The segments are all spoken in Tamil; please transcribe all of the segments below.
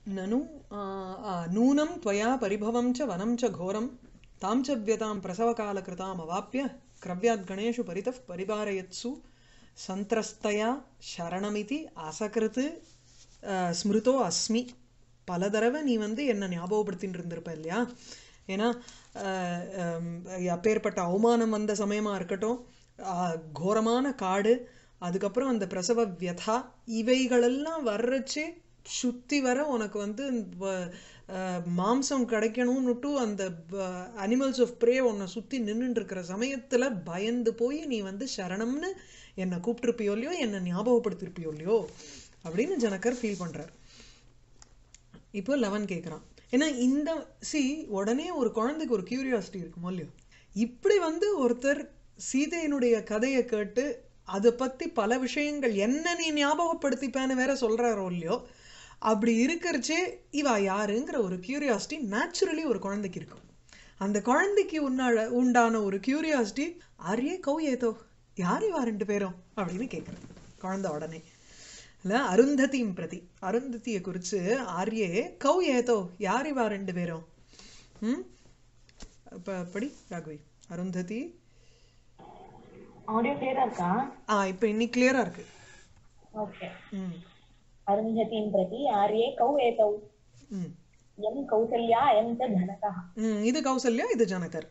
ननु आ, आ, नूनं त्वया परिभवं च वनं च घोरं तां च व्यतां प्रसवकालकृतामवाप्य क्रव्याद्गणेषु परितः परिवारयत्सु सन्त्रस्तया शरणमिति असकृत् ஆ, ஸ்மிருதோ அஸ்மி பல தடவை நீ வந்து என்னை ஞாபகப்படுத்தின்னு இருந்திருப்ப இல்லையா ஏன்னா ஆஹ், ஹம், அப்பேற்பட்ட அவமானம் வந்த சமயமாக இருக்கட்டும் ஆஹ், கோரமான காடு அதுக்கப்புறம் அந்த பிரசவ வியதா இவைகளெல்லாம் வர்றச்சே சுத்தி வர உனக்கு வந்து வ- ஆஹ், மாம்சம் கிடைக்கணும்னுட்டு அந்த அனிமல்ஸ் ஆஃப் ப்ரே உன்னை சுற்றி நின்றுட்டு இருக்கிற சமயத்தில் பயந்து போய் நீ வந்து சரணம்னு என்னை கூப்பிட்டுருப்பியோ இல்லையோ என்னை ஞாபகப்படுத்திருப்பியோ இல்லையோ அப்படின்னு ஜனகர் ஃபீல் பண்ணுறார் இப்போ லெவன் கேட்குறான் ஏன்னா இந்த சி உடனே ஒரு குழந்தைக்கு ஒரு கியூரியாசிட்டி இருக்குமோ இல்லையோ இப்படி வந்து ஒருத்தர் சீதையினுடைய கதையை கேட்டு அதை பற்றி பல விஷயங்கள் என்ன நீ ஞாபகப்படுத்திப்பேன்னு வேற சொல்கிறாரோ இல்லையோ அப்படி இருக்கிறச்சே இவா யாருங்கிற ஒரு கியூரியாசிட்டி நேச்சுரலி ஒரு குழந்தைக்கு இருக்கும் அந்த குழந்தைக்கு உன்னால உண்டான ஒரு கியூரியாசிட்டி ஆரியே கௌ ஏதோ யார் இவா ரெண்டு பேரும் அப்படின்னு கேட்குறேன் குழந்தை உடனே இல்ல அருந்ததியும் பிரதி அருந்ததியை குறித்து ஆர்யே கௌ ஏதோ யார் இவா ரெண்டு பேரும் ம் இப்போ படி ராகவி அருந்ததி ஆடியோ கிளியரா இருக்கா ஆ இப்போ இன்னைக்கு கிளியரா இருக்கு ஓகே ம் அருந்ததிம் பிரதி ஆர்யே கௌ ஏதௌ ம் எம் கௌசல்யா எம் ச தனகः ம் இது கௌசல்யா இது ஜனகர்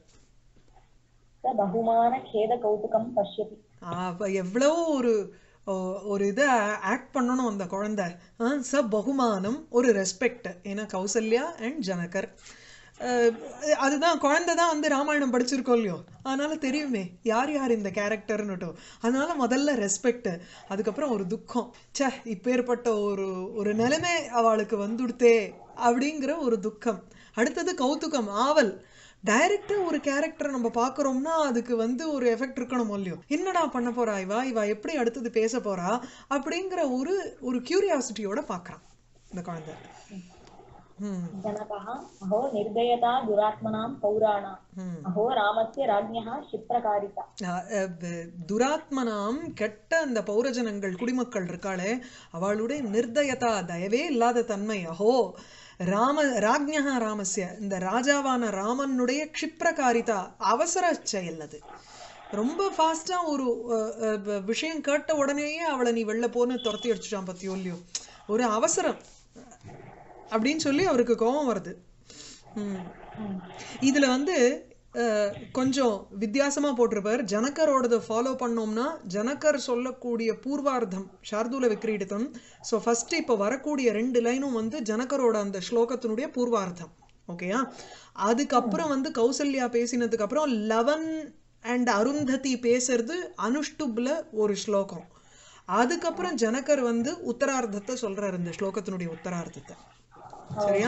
ச பகுமான கேத கௌதுகம் பஷ்யதி அப்போ எவ்வளோ ஒரு ஓ- ஒரு இதை ஆக்ட் பண்ணணும் அந்த குழந்தை ஆ, ச பகுமானம் ஒரு ரெஸ்பெக்ட் ஏன்னா கௌசல்யா அண்ட் ஜனகர் அஹ், அதுதான் குழந்தை தான் வந்து ராமாயணம் படிச்சிருக்கோம் இல்லையோ அதனால தெரியுமே யார் யார் இந்த கேரக்டர்னுட்டும் அதனால முதல்ல ரெஸ்பெக்ட் அதுக்கப்புறம் ஒரு துக்கம் ச்சே இப்பேற்பட்ட ஒரு ஒரு நிலைமை அவளுக்கு வந்துடுத்தே அப்படிங்கிற ஒரு துக்கம் அடுத்தது கௌதுகம் ஆவல் டைரக்டா ஒரு கேரக்டர் நம்ம பார்க்குறோம்னா அதுக்கு வந்து ஒரு எஃபெக்ட் இருக்கணும் இல்லையோ என்னடா பண்ண போறா இவா இவா எப்படி அடுத்தது பேச போறா அப்படிங்கிற ஒரு ஒரு கியூரியாசிட்டியோட பார்க்கறான் இந்த குழந்தை ம் जनकः अहो निर्दयता दुरात्मनां पौराणाम् ம் अहो रामस्य राज्ञः क्षिप्रकारिता அஹ் அஹ் துராத்மனாம் கெட்ட அந்த பௌரஜனங்கள் குடிமக்கள் இருக்காளே அவளுடைய நிர்தயதா தயவே இல்லாத தன்மை அஹோ ராம ராஜ்ஞா ராமஸ்ய இந்த ராஜாவான ராமனுடைய க்ஷிப்ரகாரிதா அவசர செயல் அது ரொம்ப ஃபாஸ்டா ஒரு அஹ், அஹ், விஷயம் கேட்ட உடனேயே அவளை நீ வெளில போன்னு துரத்தி அடிச்சுட்டான் பத்தியோ இல்லையோ ஒரு அவசரம் அப்படின்னு சொல்லி அவருக்கு கோபம் வருது ம் இதுல வந்து அஹ், கொஞ்சம் வித்தியாசமா போட்டிருப்பார் ஜனகரோடது ஃபாலோ பண்ணோம்னா ஜனகர் சொல்லக்கூடிய பூர்வார்த்தம் சார்தூல விக்ரீடிதம் ஸோ ஃபர்ஸ்ட் இப்போ வரக்கூடிய ரெண்டு லைனும் வந்து ஜனகரோட அந்த ஸ்லோகத்தினுடைய பூர்வார்த்தம் ஓகேயா அதுக்கப்புறம் வந்து கௌசல்யா பேசினதுக்கு அப்புறம் லவன் அண்ட் அருந்ததி பேசுறது அனுஷ்டுப்ல ஒரு ஸ்லோகம் அதுக்கப்புறம் ஜனகர் வந்து உத்தரார்த்தத்தை சொல்றாரு இந்த ஸ்லோகத்தினுடைய உத்தரார்த்தத்தை சரியா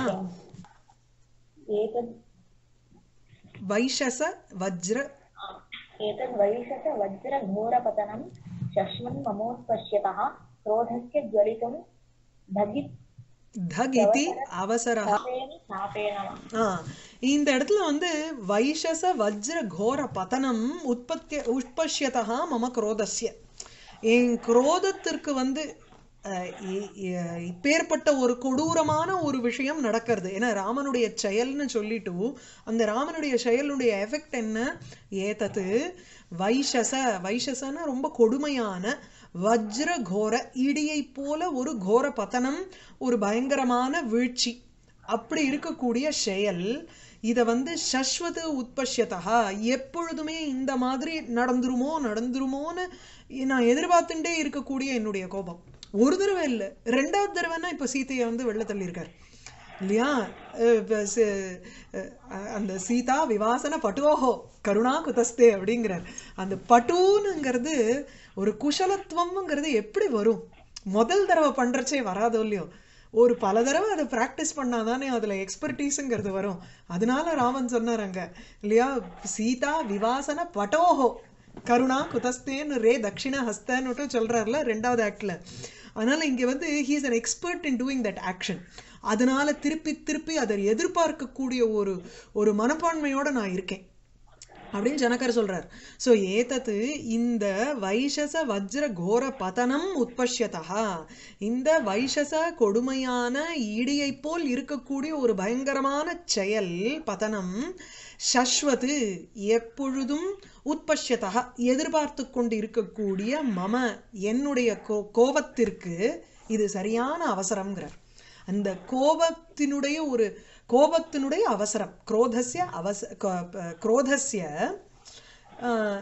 एतद् வைஷச வஜ்ர एतद् वैशस वज्रघोरपतनं शश्वन् ममोत्पश्यतः क्रोधस्य ज्वलितुं धगित् தகிதி அவசர चापेन चापेन वा। ஆ இந்த இடத்துல வந்து வைஷச வஜ்ர கோர பதனம் உற்பத்திய உட்பஷ்யதா மம குரோதஸ்ய என் குரோதத்திற்கு வந்து அஹ், இ- இ- இப்பேற்பட்ட ஒரு கொடூரமான ஒரு விஷயம் நடக்கிறது ஏன்னா ராமனுடைய செயல்னு சொல்லிட்டு அந்த ராமனுடைய செயலுடைய எஃபெக்ட் என்ன ஏதது வைஷச வைஷசன ரொம்ப கொடுமையான வஜ்ர கோர இடியை போல ஒரு கோர பதனம் ஒரு பயங்கரமான வீழ்ச்சி அப்படி இருக்கக்கூடிய செயல் இதை வந்து சஸ்வத உட்பஷ்யதா எப்பொழுதுமே இந்த மாதிரி நடந்துருமோ நடந்துருமோன்னு நான் எதிர்பார்த்துட்டே இருக்கக்கூடிய என்னுடைய கோபம் ஒரு தடவை இல்லை ரெண்டாவது தடவைன்னா இப்போ சீதையை வந்து வெள்ள தள்ளியிருக்கார் இல்லையா அஹ் இப்ப சி- அஹ் அந்த சீதா விவாசன பட்டுவோஹோ கருணா குதஸ்தே அப்படிங்கிறார் அந்த பட்டுனுங்கிறது ஒரு குஷலத்துவம்ங்கிறது எப்படி வரும் முதல் தடவை பண்றச்சே வராதோ இல்லையோ ஒரு பல தடவை அதை ப்ராக்டிஸ் பண்ணாதானே அதுல எக்ஸ்பர்டீஸுங்கிறது வரும் அதனால ராமன் சொன்னார் அங்க இல்லையா சீதா விவாசன பட்டோஹோ கருணா குதஸ்தேன்னு ரே தட்சிண ஹஸ்தன்னுட்டு சொல்றாருல ரெண்டாவது ஆக்ட்ல அதனால இங்க வந்து he's an expert in doing that action அதனால திருப்பி திருப்பி அதை எதிர்பார்க்கக்கூடிய ஒரு ஒரு மனப்பான்மையோட நான் இருக்கேன் அப்படின்னு ஜனகர் சொல்றார் சோ ஏதத்து இந்த வைஷச வஜ்ர கோர பதனம் உற்பஷ்யதா இந்த வைஷச கொடுமையான ஈடியை போல் இருக்கக்கூடிய ஒரு பயங்கரமான செயல் பதனம் சஸ்வத்து எப்பொழுதும் உற்பஷ்யதா எதிர்பார்த்து கொண்டு இருக்கக்கூடிய மம என்னுடைய கோ கோபத்திற்கு இது சரியான அவசரம்ங்கிறார் அந்த கோபத்தினுடைய ஒரு கோபத்தினுடைய அவசரம் குரோதஸ்ய அவச கோ- ப- குரோதஸ்ய ஆஹ்,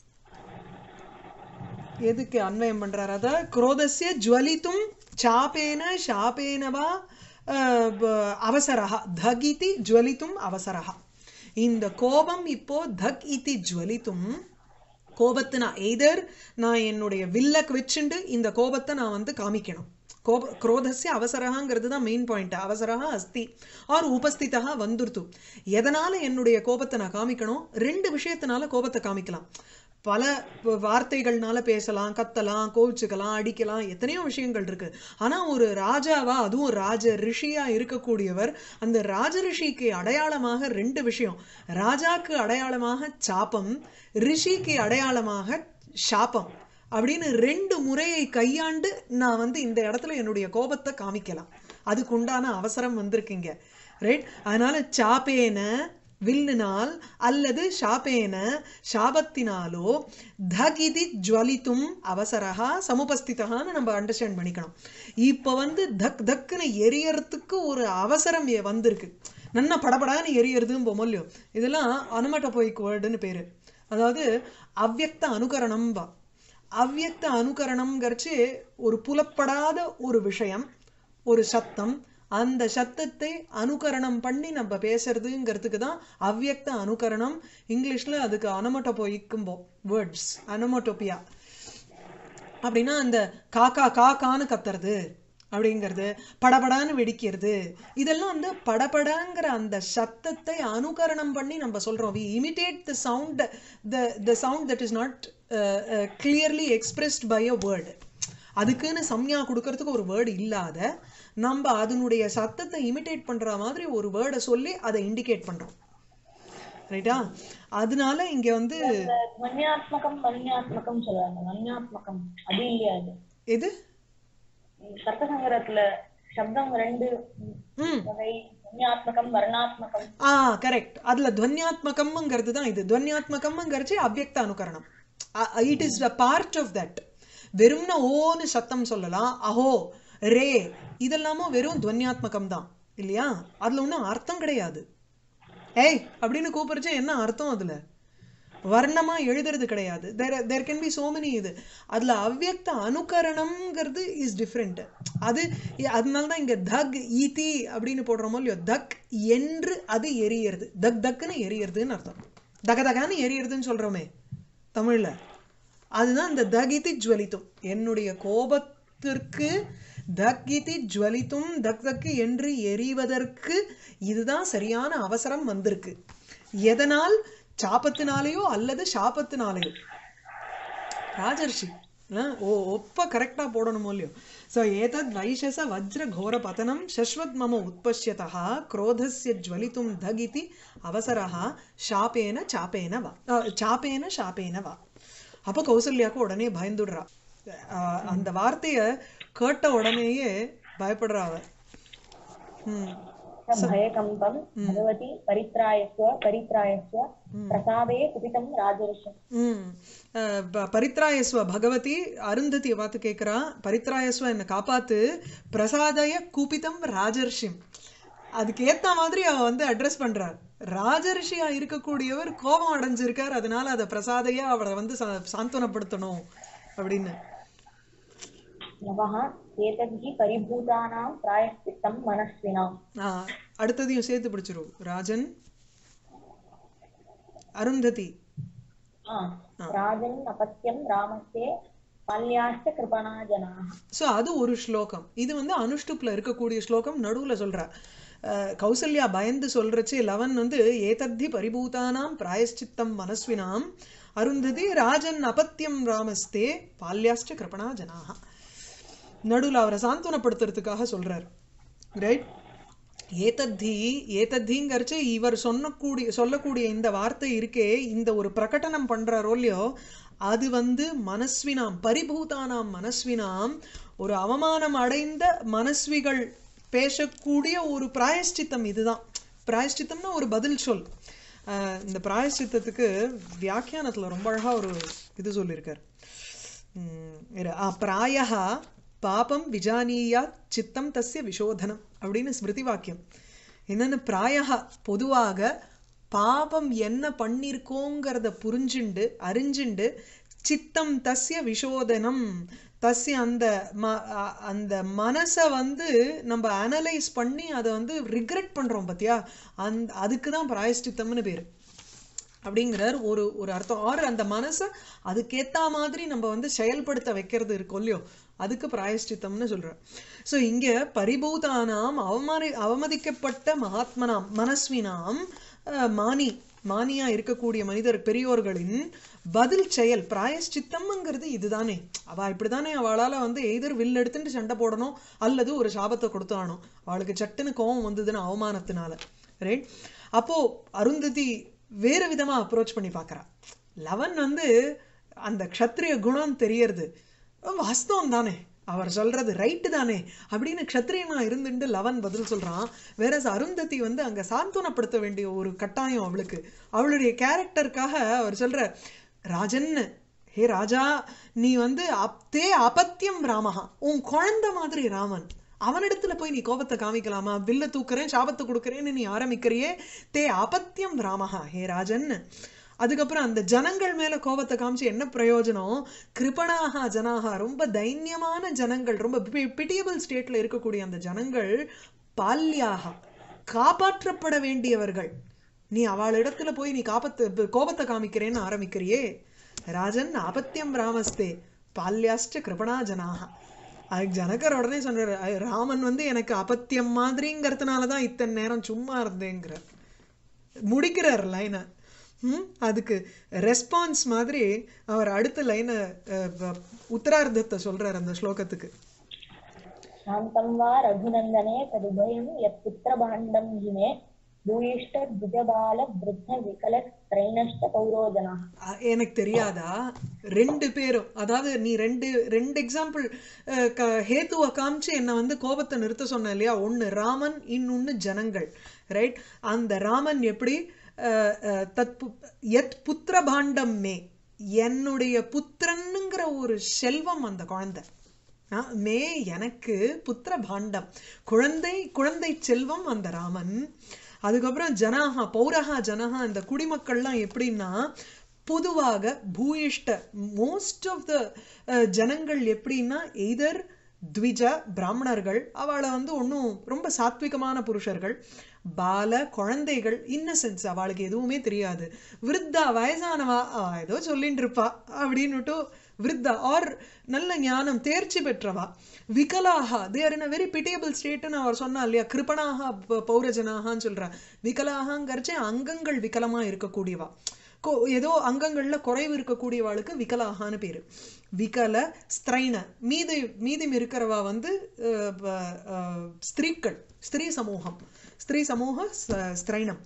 எதுக்கு அன்வயம் பண்றாரு அத குரோதஸ்ய ஜுவலித்தும் சாபேன சாபேனவா ஆஹ், ப- அவசரஹ தகிதி ஜுவலித்தும் அவசரஹ இந்த கோபம் இப்போ தக் இதி ஜுவலித்தும் கோபத்தை நான் எய்தர் நான் என்னுடைய வில்லக்கு வச்சுண்டு இந்த கோபத்தை நான் வந்து காமிக்கணும் கோப குரோதஸ்ய அவசரகாங்கிறது தான் மெயின் பாயிண்ட் அவசரகா அஸ்தி ஆர் உபஸ்திதா வந்துருத்து எதனால என்னுடைய கோபத்தை நான் காமிக்கணும் ரெண்டு விஷயத்தினால கோபத்தை காமிக்கலாம் பல வ- வார்த்தைகள்னால பேசலாம் கத்தலாம் கோவிச்சுக்கலாம் அடிக்கலாம் எத்தனையோ விஷயங்கள் இருக்கு ஆனா ஒரு ராஜாவா அதுவும் ராஜ ரிஷியா இருக்கக்கூடியவர் அந்த ராஜ ரிஷிக்கு அடையாளமாக ரெண்டு விஷயம் ராஜாக்கு அடையாளமாக சாபம் ரிஷிக்கு அடையாளமாக சாபம் அப்படின்னு ரெண்டு முறையை கையாண்டு நான் வந்து இந்த இடத்துல என்னுடைய கோபத்தை காமிக்கலாம் அதுக்கு உண்டான அவசரம் வந்திருக்குங்க ரைட் அதனால சாப்பேன வில்லினால் அல்லது ஷாப்பேன சாபத்தினாலோ தகிதி ஜுவலித்தும் அவசரகா சமுபஸ்திதகான்னு நம்ம அண்டர்ஸ்டாண்ட் பண்ணிக்கணும் இப்போ வந்து தக் தக்குன்னு எரியறதுக்கு ஒரு அவசரம் எ- வந்திருக்கு நன்னா படபடான்னு எரியறதும் போமல்லையோ இதெல்லாம் அனுமட்டபோய்க்கு வேர்டுன்னு பேரு அதாவது அவ்யக்த அனுகரணம்பா அவ்யக்த அனுகரணம்ங்கிறச்சு ஒரு புலப்படாத ஒரு விஷயம் ஒரு சத்தம் அந்த சத்தத்தை அனுகரணம் பண்ணி நம்ம பேசுறதுங்கிறதுக்கு தான் அவ்யக்த அனுகரணம் இங்கிலீஷ்ல அதுக்கு அனமட்டோபோயிக்கும்போ வேர்ட்ஸ் அனமோட்டோபியா அப்படின்னா அந்த காக்கா காக்கான்னு கத்துறது அப்படிங்கிறது படபடான்னு வெடிக்கிறது இதெல்லாம் வந்து படபடாங்கிற அந்த சத்தத்தை அனுகரணம் பண்ணி நம்ம சொல்றோம் we imitate the sound the the sound that is not clearly expressed by a word அதுக்குன்னு சம்யா கொடுக்கறதுக்கு ஒரு வேர்டு இல்லாத நம்ம அதனுடைய சத்தத்தை இமிட்டேட் பண்ற மாதிரி ஒரு வேர்டை சொல்லி அதை இண்டிகேட் பண்றோம் ரைட்டா அதனால இங்க வந்து இந்த மன்யாத்மகம் மன்யாத்மகம் சொல்லுவாங்க மன்யாத்மகம் அது இல்லையா அது எது தர்க்க சங்கரத்துல சப்தம் ரெண்டு ம் வகை மன்யாத்மகம் வர்ணாத்மகம் ஆ கரெக்ட் அதுல துவன்யாத்மகம்ங்கிறது தான் இது துவன்யாத்மகம்ங்கிறச்சு அவ்யக்த அனுகரணம் it is a part of that வெறும்னா ஓன்னு சத்தம் சொல்லலாம் அஹோ ரே இதெல்லாமும் வெறும் துவன்யாத்மகம் தான் இல்லையா அதுல ஒன்றும் அர்த்தம் கிடையாது ஏய் அப்படின்னு கூப்பிடுச்சு என்ன அர்த்தம் அதுல வர்ணமா எழுதுறது கிடையாது there there can be so many இது அதுல அவ்யக்த அனுகரணம்ங்கிறது இஸ் டிஃப்ரெண்ட் அது அதனால தான் இங்க தக் ஈதி அப்படின்னு போடுறோமோ இல்லையோ தக் என்று அது எரியறது தக் தக்குன்னு எரியறதுன்னு அர்த்தம் தக தகான்னு எரியறதுன்னு சொல்றோமே தமிழ்ல அதுதான் இந்த தகிதி ஜுவலித்தும் என்னுடைய கோபத்திற்கு தக்கிதி ஜுவலித்தும் தக் தக்கு என்று எரிவதற்கு இதுதான் சரியான அவசரம் வந்திருக்கு எதனால் சாபத்தினாலேயோ அல்லது சாபத்தினாலேயோ ராஜர்ஷி ஆ, ஓ ஒப்ப கரெக்டா போடணுமோ இல்லையோ ஸோ ஏதத் வைஷச வஜ்ர கோர பதனம் சஸ்வத் மம உற்பஷ்யதா குரோதஸ்ய ஜுவலித்தும் தகிதி அவசரஹா சாப்பேன சாப்பேன வா ஆ, சாப்பேன சாப்பேன வா அப்போ கௌசல்யாக்கு உடனே பயந்துடுறா ஆ, அந்த வார்த்தைய கேட்ட உடனேயே பயப்படுறா அவ ம் भयकम्पं भगवती परित्रायस्व परित्रायस्व प्रसादे कुपितं राजर्षम् ம் அஹ் ப- பரித்ராயஸ்வ பகவதி அருந்ததியை பார்த்து கேட்குறா பரித்ராயஸ்வ என்னை காப்பாத்து பிரசாதய கூபிதம் ராஜர்ஷிம் அதுக்கு ஏத்த மாதிரி அவ வந்து அட்ரஸ் பண்றா ராஜரிஷியா இருக்கக்கூடியவர் கோபம் அடைஞ்சிருக்கார் அதனால அதை பிரசாதையா அவரை வந்து சா- சாந்தனப்படுத்தணும் அப்படின்னு नवः एतद्धि परिभूतानां प्रायश्चित्तं मनस्विनाम् ஆஹ் அடுத்ததையும் சேர்த்து பிடிச்சிரும் ராஜன் அருந்ததி आ, राजन् अपत्यं रामस्य बाल्याश्च कृपणा जनाः ஸோ அது ஒரு ஸ்லோகம் இது வந்து அனுஷ்டுப்ல இருக்கக்கூடிய ஸ்லோகம் நடுவுல சொல்றா அஹ், கௌசல்யா பயந்து சொல்றச்சு லவன் வந்து ஏதத்தி பரிபூதானாம் பிராயஷ்சித்தம் மனஸ்வினாம் அருந்ததி ராஜன் அபத்தியம் ராமஸ்தே பால்யாஷ்ட கிருபணா ஜனாக நடுவுல அவரை சாந்தனப்படுத்துறதுக்காக சொல்றார் ரைட் ஏதத்தி ஏதத்திங்கிறச்சு இவர் சொன்னக்கூடிய சொல்லக்கூடிய இந்த வார்த்தை இருக்கே இந்த ஒரு பிரகடனம் பண்றாரோ இல்லையோ அது வந்து மனஸ்வினாம் பரிபூதானாம் மனஸ்வினாம் ஒரு அவமானம் அடைந்த மனஸ்விகள் பேசக்கூடிய ஒரு பிராயஷ்சித்தம் இதுதான் பிராயஷ்சித்தம்னா ஒரு பதில் சொல் ஆஹ் இந்த பிராயஷ்சித்தத்துக்கு வியாக்கியானத்துல ரொம்ப அழகா ஒரு இது சொல்லியிருக்கார் ம், இரு. ஆ, பிராயः பாபம் விஜானீயாத் சித்தம் தஸ்ய விசோதனம் அப்படின்னு ஸ்மிருதி வாக்கியம் என்னன்னு பிராயः பொதுவாக பாபம் என்ன பண்ணிருக்கோங்கிறத புரிஞ்சுண்டு அறிஞ்சுண்டு சித்தம் தஸ்ய விசோதனம் தஸ்ய அந்த ம அ- அந்த மனசை வந்து நம்ம அனலைஸ் பண்ணி அதை வந்து ரிக்ரெட் பண்றோம் பாத்தியா அந்த அதுக்கு தான் பிராயஷ்டித்தம்னு பேரு அப்படிங்கிறார் ஒரு ஒரு அர்த்தம் ஆர் அந்த மனசை அதுக்கேத்த மாதிரி நம்ம வந்து செயல்படுத்த வைக்கிறது இருக்கும் இல்லையோ அதுக்கு பிராயஷ்டித்தம்னு சொல்றார் ஸோ இங்க பரிபூதானாம் அவமதி அவமதிக்கப்பட்ட மகாத்மனாம் மனஸ்வினாம் அஹ், மானி மானியா இருக்கக்கூடிய மனிதர் பெரியோர்களின் பதில் செயல் பிராயஷ்சித்தம்ங்கிறது இதுதானே அவ இப்படிதானே அவளால வந்து எய்தர் வில் எடுத்துட்டு சண்டை போடணும் அல்லது ஒரு சாபத்தை கொடுத்தானோ அவளுக்கு சட்டுன்னு கோபம் வந்ததுன்னு அவமானத்தினால ரைட் அப்போ அருந்ததி வேறு விதமா அப்ரோச் பண்ணி பார்க்கறா லவன் வந்து அந்த க்ஷத்ரிய குணம் தெரியறது வாஸ்தவம் தானே அவர் சொல்றது ரைட்டு தானே அப்படின்னு க்ஷத்ரியனா இருந்துட்டு லவன் பதில் சொல்றான் வேற அருந்ததி வந்து அங்க சாந்தனப்படுத்த வேண்டிய ஒரு கட்டாயம் அவளுக்கு அவளுடைய கேரக்டருக்காக அவர் சொல்ற ராஜன் ஹே ராஜா நீ வந்து அப்தே அபத்தியம் ராமஹா உன் குழந்தை மாதிரி ராமன் அவனிடத்துல போய் நீ கோபத்தை காமிக்கலாமா வில்ல தூக்குறேன் சாபத்தை கொடுக்குறேன்னு நீ ஆரம்பிக்கிறியே தே அபத்தியம் ராமஹா ஹே ராஜன் அதுக்கப்புறம் அந்த ஜனங்கள் மேல கோபத்தை காமிச்சு என்ன பிரயோஜனம் கிருபணாகா ஜனாகா ரொம்ப தைன்யமான ஜனங்கள் ரொம்ப பிட்டியபிள் ஸ்டேட்ல இருக்கக்கூடிய அந்த ஜனங்கள் பால்யாக காப்பாற்றப்பட வேண்டியவர்கள் நீ அவளிடத்துல போய் நீ காப்பத்து கோபத்தை காமிக்கிறேன்னு ஆரம்பிக்கிறியே ராஜன் அபத்தியம் ராமஸ்தே பால்யாஷ்ட கிருபணா ஜனாக அதுக்கு ஜனகர் உடனே சொன்னார் "ஐ- ராமன் வந்து எனக்கு அபத்தியம் மாதிரிங்கிறதுனால தான் இத்தனை நேரம் சும்மா இருந்தேங்கிறார் முடிக்கிறார் லைனை ம் அதுக்கு ரெஸ்பான்ஸ் மாதிரி அவர் அடுத்த லைனை உத்தரார்த்தத்தை சொல்றார் அந்த ஸ்லோகத்துக்கு शान्तं वा रघुनन्दने तदुभयं यत्पुत्रभाण्डं जिने भूयिष्ठद्विजबालवृद्धविकलत्रैणश्च पौरोजनाः அ- எனக்கு தெரியாதா ரெண்டு பேரும் அதாவது நீ ரெண்டு ரெண்டு எக்ஸாம்பிள் ஹேத்துவை காமிச்சு என்னை வந்து கோபத்தை நிறுத்த சொன்ன இல்லையா ஒன்று ராமன் இன்னொன்று ஜனங்கள் ரைட் அந்த ராமன் எப்படி அஹ், அஹ், தத் பு- எத் புத்திர பாண்டம் மே என்னுடைய புத்திரனுங்கிற ஒரு செல்வம் அந்த குழந்தை ஆ, மே எனக்கு புத்திர பாண்டம் குழந்தை குழந்தை செல்வம் அந்த ராமன் அதுக்கப்புறம் ஜனாகா பௌரஹா ஜனஹா இந்த குடிமக்கள்லாம் எப்படின்னா பொதுவாக பூயிஷ்ட மோஸ்ட் ஆஃப் த ஜனங்கள் எப்படின்னா எய்தர் த்விஜ பிராமணர்கள் அவளை வந்து ஒன்றும் ரொம்ப சாத்விகமான புருஷர்கள் பால குழந்தைகள் இன்னசென்ஸ் அவளுக்கு எதுவுமே தெரியாது விருத்தா வயசானவா அவ ஏதோ சொல்லிட்டு இருப்பா அப்படின்னுட்டு விருத்தா ஆர் நல்ல ஞானம் தேர்ச்சி பெற்றவா விகலாகா they are in a very pitiable ஸ்டேட்னு அவர் சொன்னா இல்லையா கிருபணாக ப- பௌரஜனாகான்னு சொல்றா விகலாகங்கிறச்சே அங்கங்கள் விகலமா இருக்கக்கூடியவா கோ- ஏதோ அங்கங்கள்ல குறைவு இருக்கக்கூடியவாளுக்கு விகலாகான்னு பேரு விகல ஸ்திரைன மீதி மீதி இருக்கிறவா வந்து அஹ், ப- அஹ், ஸ்திரீக்கள் ஸ்திரீ சமூகம் ஸ்திரீ சமூக ச- ஸ்திரைனம்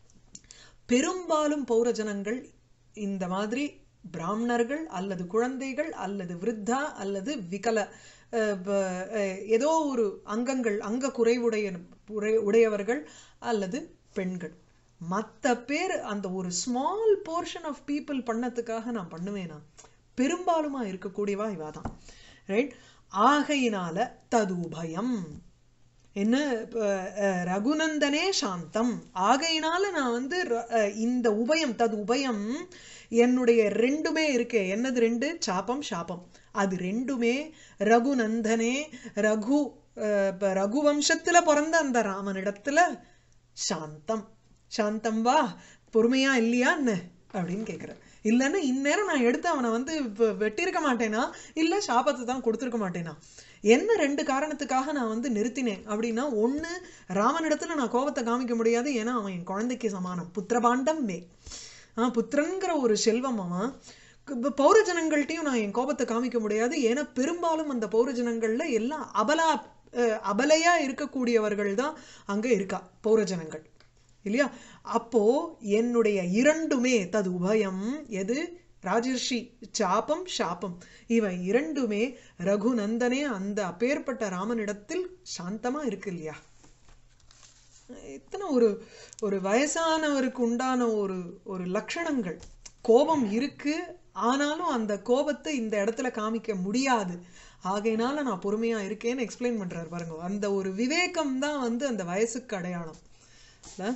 பெரும்பாலும் பௌரஜனங்கள் இந்த மாதிரி பிராமணர்கள் அல்லது குழந்தைகள் அல்லது விருத்தா அல்லது விகல அஹ், ப- அஹ், ஏதோ ஒரு அங்கங்கள் அங்க குறைவுடைய உடைய- உடையவர்கள் அல்லது பெண்கள் மத்த பேர் அந்த ஒரு ஸ்மால் போர்ஷன் ஆஃப் பீப்புள் பண்ணதுக்காக நான் பண்ணுவேனா பெரும்பாலுமா இருக்கக்கூடியவா இவா தான் ரைட் ஆகையினால ததுபயம் என்ன இப்ப, அஹ், ரகுநந்தனே சாந்தம் ஆகையினால நான் வந்து ர- அஹ், இந்த உபயம் தது உபயம் என்னுடைய ரெண்டுமே இருக்கே என்னது ரெண்டு சாபம் சாபம் அது ரெண்டுமே ரகுநந்தனே ரகு அஹ், இப்ப ரகுவம்சத்துல பிறந்த அந்த ராமனிடத்துல சாந்தம் சாந்தம் வா பொறுமையா இல்லையா என்ன அப்படின்னு கேக்குறேன் இல்லைன்னா இந்நேரம் நான் எடுத்து அவனை வந்து வெ- வெட்டியிருக்க மாட்டேனா இல்ல சாபத்தை தான் கொடுத்துருக்க மாட்டேனா என்ன ரெண்டு காரணத்துக்காக நான் வந்து நிறுத்தினேன் அப்படின்னா ஒண்ணு ராமனிடத்துல நான் கோபத்தை காமிக்க முடியாது ஏன்னா அவன் என் குழந்தைக்கு சமானம் புத்திரபாண்டம் மே ஆஹ் புத்திரன்கிற ஒரு செல்வம் அவன் இப்ப பௌரஜனங்கள்ட்டையும் நான் என் கோபத்தை காமிக்க முடியாது ஏன்னா பெரும்பாலும் அந்த பௌரஜனங்கள்ல எல்லாம் அபலா அஹ், அபலையா இருக்கக்கூடியவர்கள் தான் அங்க இருக்கா பௌரஜனங்கள் இல்லையா அப்போ என்னுடைய இரண்டுமே தது உபயம் எது ராஜர்ஷி சாபம் சாபம் இவை இரண்டுமே ரகுநந்தனே அந்த அப்பேற்பட்ட ராமனிடத்தில் சாந்தமா இருக்கு இல்லையா இத்தனை ஒரு ஒரு வயசானவருக்கு உண்டான ஒரு ஒரு லட்சணங்கள் கோபம் இருக்கு ஆனாலும் அந்த கோபத்தை இந்த இடத்துல காமிக்க முடியாது ஆகையினால நான் பொறுமையா இருக்கேன்னு எக்ஸ்பிளைன் பண்றாரு பாருங்க அந்த ஒரு விவேகம் தான் வந்து அந்த வயசுக்கு அடையாளம் இல்ல?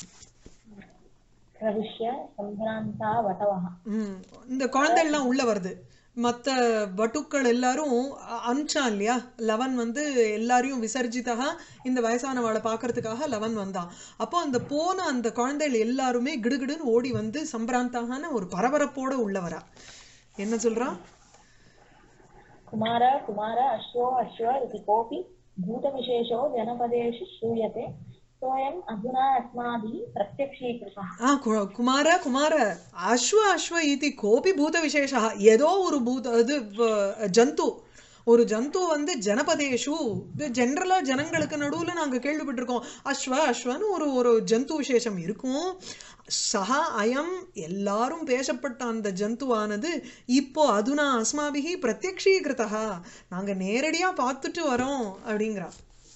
प्रविश्य सम्भ्रान्ता वटवः ம் இந்த குழந்தைகள்லாம் உள்ள வருது மத்த வட்டுக்கள் எல்லாரும் அ- அனுப்பிச்சான் இல்லையா லவன் வந்து எல்லாரையும் விசர்ஜிதா இந்த வயசானவாளை பார்க்கறதுக்காக லவன் வந்தான் அப்போ அந்த போன அந்த குழந்தைகள் எல்லாருமே கிடுகிடுன்னு ஓடி வந்து சம்பிராந்தான ஒரு பரபரப்போட உள்ள வரா என்ன சொல்றான் कुमार कुमार अश्वो अश्व इति कोऽपि भूतविशेषो जनपदेषु श्रूयते सोऽयम् अधुना अस्माभिः प्रत्यक्षीकृतः ஆ கு- குமார குமார அஸ்வ அஸ்வ இதி கோபி பூத விசேஷா ஏதோ ஒரு பூத இது வ- ஜந்து ஒரு ஜந்து வந்து ஜனபதேஷு ஜென்ரலா ஜனங்களுக்கு நடுவுல நாங்க கேள்விப்பட்டிருக்கோம் அஸ்வ அஸ்வன்னு ஒரு ஒரு ஜந்து விசேஷம் இருக்கும் சஹா அயம் எல்லாரும் பேசப்பட்ட அந்த ஜந்துவானது இப்போ அதுனா அஸ்மாபிகி பிரத்யக்ஷீகிருதா நாங்க நேரடியா பார்த்துட்டு வரோம் அப்படிங்கிறா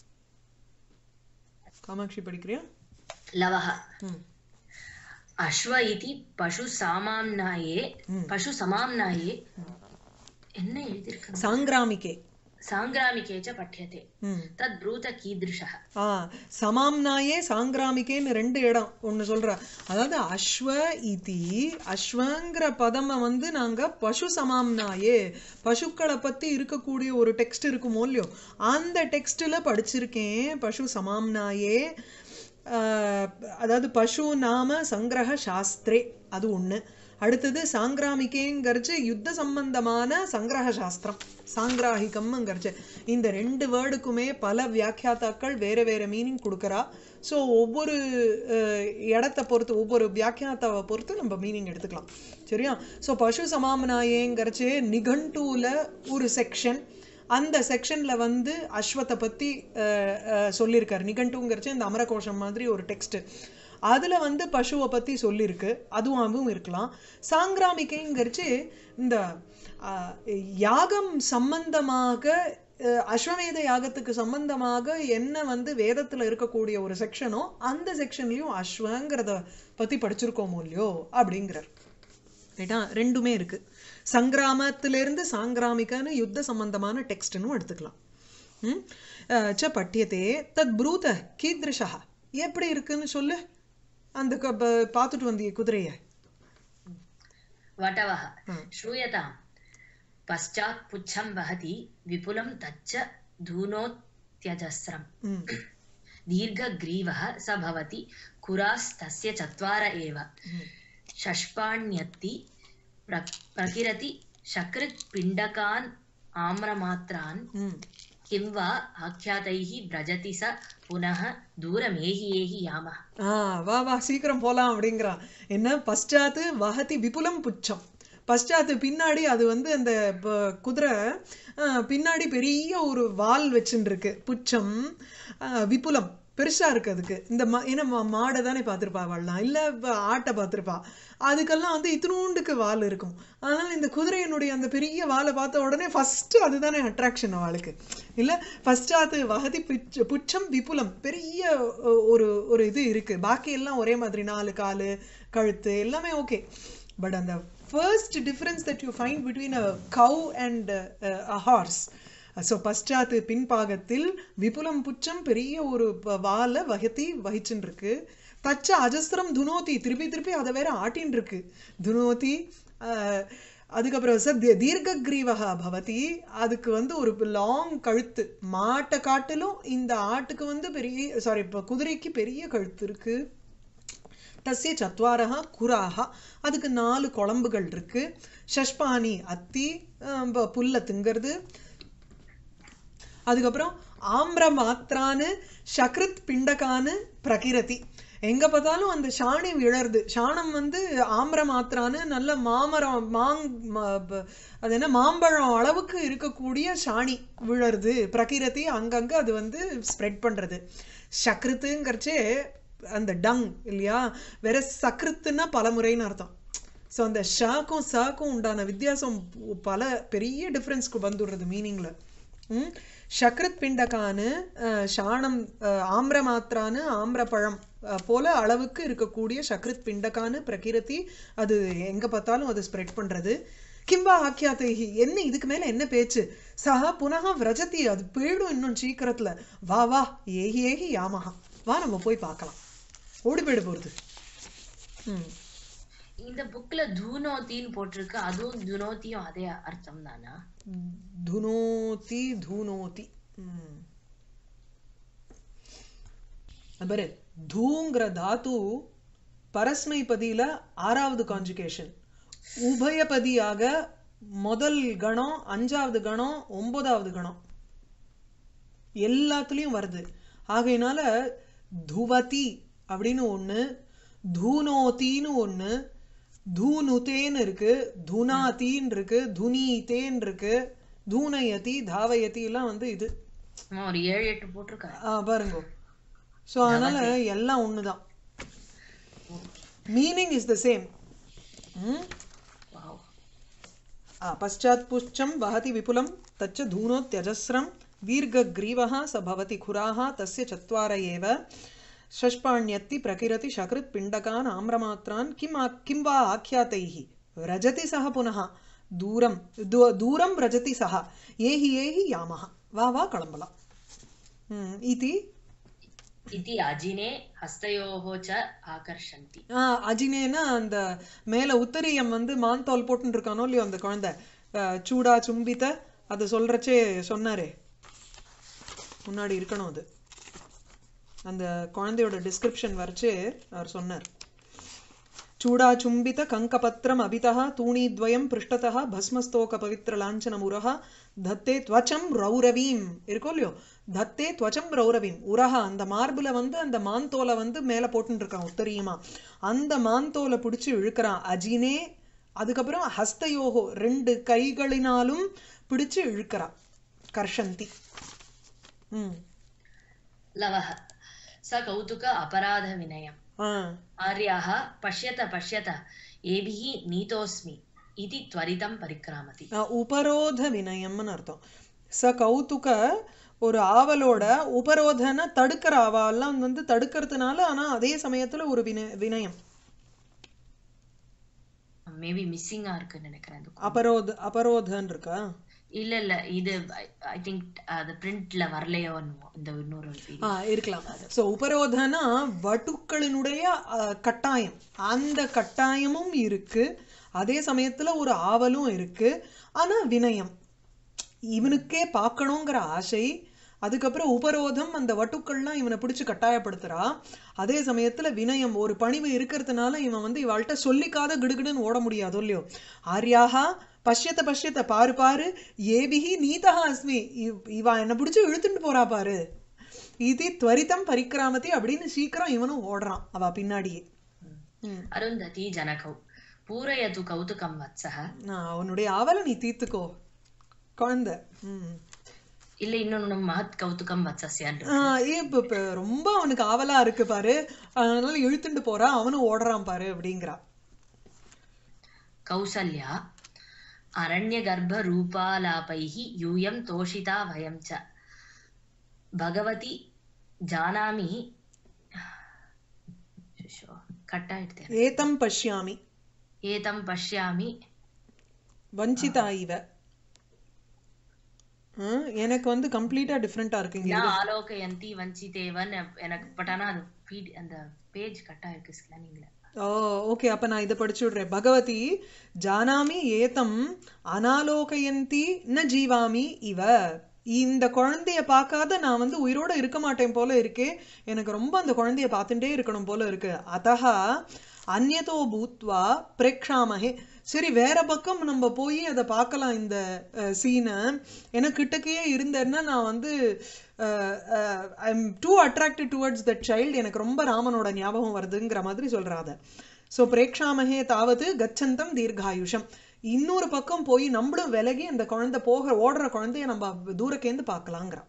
காமாட்சி படிக்கிறியா लवः ம் अश्व इति पशुसामाम्नाये पशुसमाम्नाये என்ன எழுதியிருக்காங்க சாங்கிராமிகே சாங்கிராமிகே ச பட்யதே ம் தத் ப்ரூத கீதிருஷः ஆ சமாம்னாயே சாங்கிராமிகேன்னு ரெண்டு இடம் ஒன்று சொல்ற அதாவது அஸ்வ இதி அஸ்வங்கிற பதமை வந்து நாங்க பசு சமாம்னாயே பசுக்களை பத்தி இருக்கக்கூடிய ஒரு டெக்ஸ்ட் இருக்குமோ இல்லையோ அந்த டெக்ஸ்ட்ல படிச்சிருக்கேன் பசு சமாம்னாயே ஆஹ், அதாவது பசு நாம சங்கிரக சாஸ்திரே அது ஒண்ணு அடுத்தது சாங்கிராமிகேங்கிறச்சு யுத்த சம்பந்தமான சங்கிரக சாஸ்திரம் சாங்கிராகிகம்ங்கிறச்சு இந்த ரெண்டு வேர்டுக்குமே பல வியாக்கியாத்தாக்கள் வேற வேற மீனிங் கொடுக்கறா ஸோ ஒவ்வொரு அஹ், இடத்தை பொறுத்து ஒவ்வொரு வியாக்கியாத்தாவை பொறுத்து நம்ம மீனிங் எடுத்துக்கலாம் சரியா ஸோ பசு சமாமனாயேங்கிறச்சு நிகண்டூல ஒரு செக்ஷன் அந்த செக்ஷன்ல வந்து அஸ்வத்தை பத்தி அஹ், அஹ், சொல்லியிருக்காரு நிகண்டுங்கிறச்சு இந்த அமரகோஷம் மாதிரி ஒரு டெக்ஸ்ட் அதுல வந்து பசுவை பத்தி சொல்லியிருக்கு அதுவும் இருக்கலாம் சாங்கிராமிகைங்கிறச்சு இந்த அஹ், யாகம் சம்பந்தமாக அஹ், அஸ்வமேத யாகத்துக்கு சம்பந்தமாக என்ன வந்து வேதத்துல இருக்கக்கூடிய ஒரு செக்ஷனோ அந்த செக்ஷன்லயும் அஸ்வங்கிறத பத்தி படிச்சிருக்கோமோ இல்லையோ அப்படிங்கிறார் ரைட்டா ரெண்டுமே இருக்கு சங்கிராமத்திலிருந்து சாங்கிராமிகன்னு யுத்த சம்பந்தமான டெக்ஸ்ட்னும் எடுத்துக்கலாம் ம் அஹ், ச பட்டியத்தே தத் ப்ரூத கீத்ருஷா எப்படி இருக்குன்னு சொல்லு அந்த க- ப- பார்த்துட்டு வந்திய குதிரைய वटवः श्रूयताम् पश्चात् पुच्छं वहति विपुलं तच्च धूनोत्यजस्रम् ம் दीर्घग्रीवः स भवति कुरास्तस्य चत्वार एव षष्पाण्यत्ति प्र प्रकिरति शकृत् पिण्डकान् आम्रमात्रान् ம் किं वा आख्यातैः व्रजति स पुनः दूरमेहि एहि यामः ஆ வா வா சீக்கிரம் போலாம் அப்படிங்கிறான் என்ன பశ్చాத்து வஹதி விபுலம் புச்சம் பశ్చాத்து பின்னாடி அது வந்து அந்த ப- குதிரை ஆ, பின்னாடி பெரிய ஒரு வால் வச்சுட்டு இருக்கு புச்சம் ஆ, விபுலம் பெருசா இருக்கு அதுக்கு இந்த மா ஏன்னா மா- மாடை தானே பார்த்திருப்பா அவள்லாம் இல்ல வ- ஆட்டை பார்த்திருப்பா அதுக்கெல்லாம் வந்து இத்தினூண்டுக்கு வால் இருக்கும் அதனால இந்த குதிரையினுடைய அந்த பெரிய வாலை பார்த்த உடனே ஃபர்ஸ்ட் அதுதானே அட்ராக்ஷன் அவளுக்கு இல்ல ஃபர்ஸ்ட் அது வகதி புச்ச- புச்சம் விபுலம் பெரிய ஒ- ஒரு ஒரு இது இருக்கு பாக்கி எல்லாம் ஒரே மாதிரி நாலு காலு கழுத்து எல்லாமே ஓகே பட் அந்த first difference that you find between a cow and a horse so பశ్చాத்து பின்பாகத்தில் விபுலம் புச்சம் பெரிய ஒரு வ- வாலை வகத்தி வகிச்சுன்னு இருக்கு தச்ச அஜஸ்திரம் துனோதி திருப்பி திருப்பி அதை வேற ஆட்டின்னு இருக்கு துனோதி அஹ், அதுக்கப்புறம் சார் தீர்க்கக்ரீவகா பவதி அதுக்கு வந்து ஒரு லாங் கழுத்து மாட்டை காட்டிலும் இந்த ஆட்டுக்கு வந்து பெரிய சாரி இப்போ குதிரைக்கு பெரிய கழுத்து இருக்கு தஸ்ய சத்வாரஹா குராஹா அதுக்கு நாலு குழம்புகள் இருக்கு ஷஷ்பானி அத்தி அஹ், ப- புல்ல திங்கிறது அதுக்கப்புறம் ஆம்ர மாத்திரான்னு சக்ருத் பிண்டகான்னு பிரகிரதி எங்க பார்த்தாலும் அந்த சாணி விழருது சாணம் வந்து ஆம்பர மாத்திரான்னு நல்ல மாமரம் மாங் ம- ப- அது என்ன மாம்பழம் அளவுக்கு இருக்கக்கூடிய சாணி விழருது பிரகிருதி அங்கங்க அது வந்து ஸ்ப்ரெட் பண்றது சக்ருத்துங்கிறச்சே அந்த டங் இல்லையா வேற சக்ருத்துன்னா பலமுறைன்னு அர்த்தம் ஸோ அந்த ஷாக்கும் சாக்கும் உண்டான வித்தியாசம் பல பெரிய டிஃப்ரென்ஸ்க்கு வந்துடுறது மீனிங்ல ம் ஷக்ருத் பிண்டகான்னு அஹ், ஷாணம் அஹ், ஆம்ர மாத்திரான்னு ஆம்ரப்பழம் அஹ், போல அளவுக்கு இருக்கக்கூடிய ஷக்ருத் பிண்டகான்னு பிரகிருதி அது எங்க பார்த்தாலும் அது ஸ்ப்ரெட் பண்றது கிம்பா ஆக்கியாத்தைஹி என்ன இதுக்கு மேல என்ன பேச்சு சஹா புனகா விரஜதி அது போயிடும் இன்னும் சீக்கிரத்துல வா வா ஏகி ஏகி யாமஹா வா நம்ம போய் பார்க்கலாம் ஓடி போயிட போறது ம் இந்த புக்ல தூனோத்தின்னு போட்டிருக்கு அதுவும் துனோத்தியும் அதே அர்த்தம் தானா துனோதி தூனோதி ம். அது பாரு தூங்கிற தாத்து பரஸ்மைபதியில ஆறாவது கான்ஜுகேஷன் உபயபதியாக முதல் கணம் அஞ்சாவது கணம் ஒன்பதாவது கணம் எல்லாத்துலயும் வருது ஆகையினால துவதி அப்படின்னு ஒண்ணு தூனோத்தின்னு ஒண்ணு தூனுதேன்னு இருக்கு துனாத்தின்னு இருக்கு துனீதேன்னு இருக்கு தூனயதி தாவயதி எல்லாம் வந்து இது சும்மா ஒரு ஏழு எட்டு போட்டிருக்காரு ஆ, பாருங்க ஸோ அதனால எல்லாம் ஒண்ணுதான் meaning is the same wow पश्चात् पुच्छं वहति विपुलं तच्च धूनोत्यजस्रं दीर्घग्रीवः स भवति खुराः तस्य चत्वार एव षष्पाण्यत्ति प्रकिरति शकृत् पिण्डकान् आम्रमात्रान् किम् आ- किं वा आख्यातैः व्रजति सः पुनः दूरं दू- दूरं व्रजति सः ஏஹி ஏஹி யாமஹ வா வா கிளம்பலாம் ம், இதி इति अजिने हस्तयोः च आकर्षन्ति ஆ, அஜினேனா அந்த மேல உத்தரியம் வந்து மான் தோல் போட்டுன்னு இருக்கானோ இல்லையோ அந்த குழந்தை ஆ, சூடா சும்பித்த அதை சொல்றச்சே சொன்னாரே முன்னாடி இருக்கணும் அது அந்த குழந்தையோட டிஸ்கிரிப்ஷன் வரைச்சு அவர் சொன்னார் चूडाचुम्बित कङ्कपत्रम् अभितः तूणीद्वयं पृष्ठतः भस्मस्तोकपवित्रलाञ्छनमुरः धत्ते त्वचं रौरवीम् இருக்கோ இல்லையோ தத்தே துவச்சம் ரௌரவீம் உரஹா அந்த மார்புல வந்து அந்த மாந்தோலை வந்து மேல போட்டுன்னு இருக்கான் உத்தரியுமா அந்த மாந்தோலை பிடிச்சு இழுக்கிறான் அஜினே அதுக்கப்புறம் ஹஸ்தயோகோ ரெண்டு கைகளினாலும் பிடிச்சு இழுக்கிறான் கர்ஷந்தி ம் लवः स कौतुक अपराधविनयम् ஆ आर्याः पश्यत पश्यत एभिः नीतोऽस्मि इति त्वरितं परिक्रामति ஆ, உபரோத வினயம்னு அர்த்தம் ச கௌதுக ஒரு ஆவலோட உபரோதன தடுக்கிற ஆவெல்லாம் வந்து தடுக்கிறதுனால ஆனா அதே சமயத்துல ஒரு வின வினயம் மேபி மிஸ்ஸிங்கா இருக்குன்னு நினைக்கிறேன் இந்த quote. அபரோத அபரோதன் இருக்கா இல்ல இல்ல இது ஐ திங்க் அது பிரிண்ட்ல வரலையோ என்னமோ, இந்த இன்னொரு ஆ இருக்கலாம் சோ உபரோதனா வட்டுக்களினுடைய ஆ, கட்டாயம் அந்த கட்டாயமும் இருக்கு அதே சமயத்துல ஒரு ஆவலும் இருக்கு ஆனா வினயம் இவனுக்கே பார்க்கணுங்கிற ஆசை அதுக்கப்புறம் உபரோதம் அந்த வட்டுக்கள்லாம் இவனை பிடிச்சு கட்டாயப்படுத்துறா அதே சமயத்துல வினயம் ஒரு பணிவு இருக்கிறதுனால இவன் வந்து இவாள்கிட்ட சொல்லிக்காத கிடுகிடுன்னு ஓட முடியாதோ இல்லையோ ஆர்யாஹா பஷ்யத்த பஷ்யத்த பாரு பாரு ஏபிஹி நீதா அஸ்மி இவ்- இவா என்னை பிடிச்சு இழுத்துட்டு போறா பாரு இது துவரிதம் பரிக்கிராமதி அப்படின்னு சீக்கிரம் இவனும் ஓடுறான் அவ பின்னாடியே ம். அருந்ததி ஜனகௌ பூரயது கௌதுகம் வத்சः நான் அவனுடைய ஆவலை நீ தீர்த்துக்கோ குழந்தை ம் இல்ல இன்னொன்னு மகத் கௌதுகம் வத்சஸ்யான் ஆஹ் ஏ இப்ப இப்ப ரொம்ப அவனுக்கு ஆவலா இருக்கு பாரு அதனால இழுத்துட்டு போறான் அவனும் ஓடுறான் பாரு அப்படிங்கிறா கௌசல்யா அரண்யகர்ப்பரூபாலாபைः யூயம் தோஷிதா வயம் ச பகவதி ஜானாமி ஷோ, கட் ஆயிடுது ஏதம் பஷ்யாமி ஏதம் பஷ்யாமி வஞ்சிதா இவ ஹம், எனக்கு வந்து கம்ப்ளீட்டா டிஃப்ரெண்டா இருக்குங்க நான் ஆலோகயந்தி வஞ்சிதேவன் எனக்கு பட் ஆனா அது feed- அந்த பேஜ் கட் ஆயிருக்கு ஸ்கேனிங்ல ஓ ஓகே அப்ப நான் இதை படிச்சு விடுறேன் பகவதி ஜானாமி ஏதம் அனாலோகயந்தி ந ஜீவாமி இவ இந்த குழந்தைய பார்க்காத நான் வந்து உயிரோட இருக்க மாட்டேன் போல இருக்கே எனக்கு ரொம்ப அந்த குழந்தைய பார்த்துட்டே இருக்கணும் போல இருக்கு அதஹா அந்நதோ பூத்வா பிரேக்ஷாமஹே சரி வேற பக்கம் நம்ம போய் அதை பார்க்கலாம் இந்த சீனை எனக்கு கிட்டக்கையே இருந்தேன்னா நான் வந்து I am too attracted towards that child எனக்கு ரொம்ப ராமனோட ஞாபகம் வருதுங்கிற மாதிரி சொல்றாத ஸோ பிரேக்ஷாமஹே தாவது கச்சந்தம் தீர்காயுஷம் இன்னொரு பக்கம் போய் நம்மளும் விலகி அந்த குழந்தை போக ஓடுற குழந்தைய நம்ம தூரக்கேந்து பார்க்கலாங்கிறான்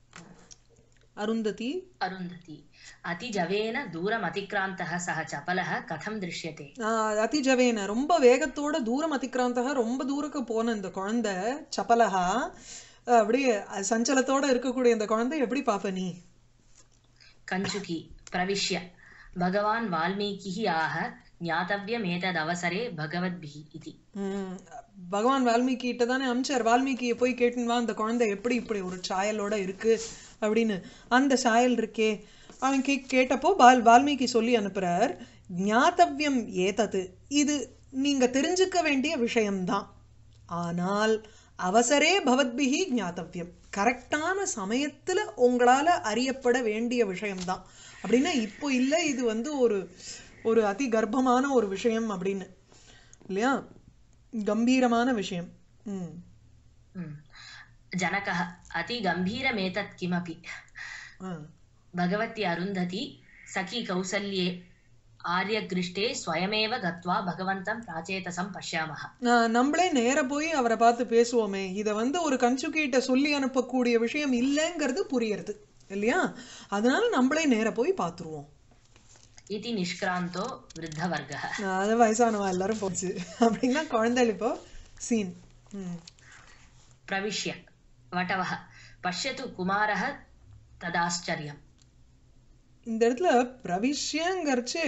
அருந்ததி अरुन्धति अतिजवेन दूरम् अतिक्रान्तः सः चपलः कथं दृश्यते ஆஹ் அதிஜவேன ரொம்ப வேகத்தோட தூரம் அதிக்ராந்தக ரொம்ப தூரக்கு போன இந்த குழந்தை சப்பலகா அஹ் அப்படியே சஞ்சலத்தோட இருக்கக்கூடிய இந்த குழந்தை எப்படி பாப்ப நீ कञ्चुकी प्रविश्य भगवान् वाल्मीकिः आह ज्ञातव्यमेतदवसरे भगवद्भिः इति உம் பகவான் வால்மீகி கிட்ட தானே அமிச்சார் வால்மீகியை போய் கேட்டுன்னு வா அந்த குழந்தை எப்படி இப்படி ஒரு சாயலோட இருக்கு அப்படின்னு அந்த சாயல் இருக்கே அவன் கே கேட்டப்போ பால் வால்மீகி சொல்லி அனுப்புறார் ஞாத்தவ்யம் ஏதது இது நீங்க தெரிஞ்சுக்க வேண்டிய விஷயம்தான் ஆனால் அவசரே பவத்பிஹி ஞாத்தவ்யம் கரெக்டான சமயத்துல உங்களால அறியப்பட வேண்டிய விஷயம்தான் அப்படின்னா இப்போ இல்லை இது வந்து ஒரு ஒரு அதி கர்ப்பமான ஒரு விஷயம் அப்படின்னு இல்லையா கம்பீரமான விஷயம் ம் ம். जनकः अतिगम्भीरमेतत् किमपि ஆ भगवती अरुन्धती सखी कौसल्ये आर्यगृष्टे स्वयमेव गत्वा भगवन्तं प्राचेतसं पश्यामः நான் நம்மளே நேர போய் அவரை பார்த்து பேசுவோமே இதை வந்து ஒரு கன்சுகிட்ட சொல்லி அனுப்பக்கூடிய விஷயம் இல்லைங்கிறது புரியறது இல்லையா அதனால நம்மளே நேர போய் பார்த்துருவோம் इति निष्क्रान्तो वृद्धवर्गः அது வயசானவா எல்லாரும் போச்சு அப்படின்னா குழந்தைகள் இப்போ சீன் ம் प्रविश्य वटवः पश्यतु कुमारः तदाश्चर्यम् இந்த இடத்துல பிரவிஷ்யங்கிறச்சு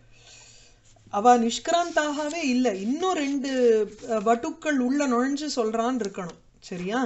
அவ நிஷ்கிராந்தாகவே இல்லை இன்னும் ரெண்டு அஹ், வட்டுக்கள் உள்ள நுழைஞ்சு சொல்றான்னு இருக்கணும் சரியா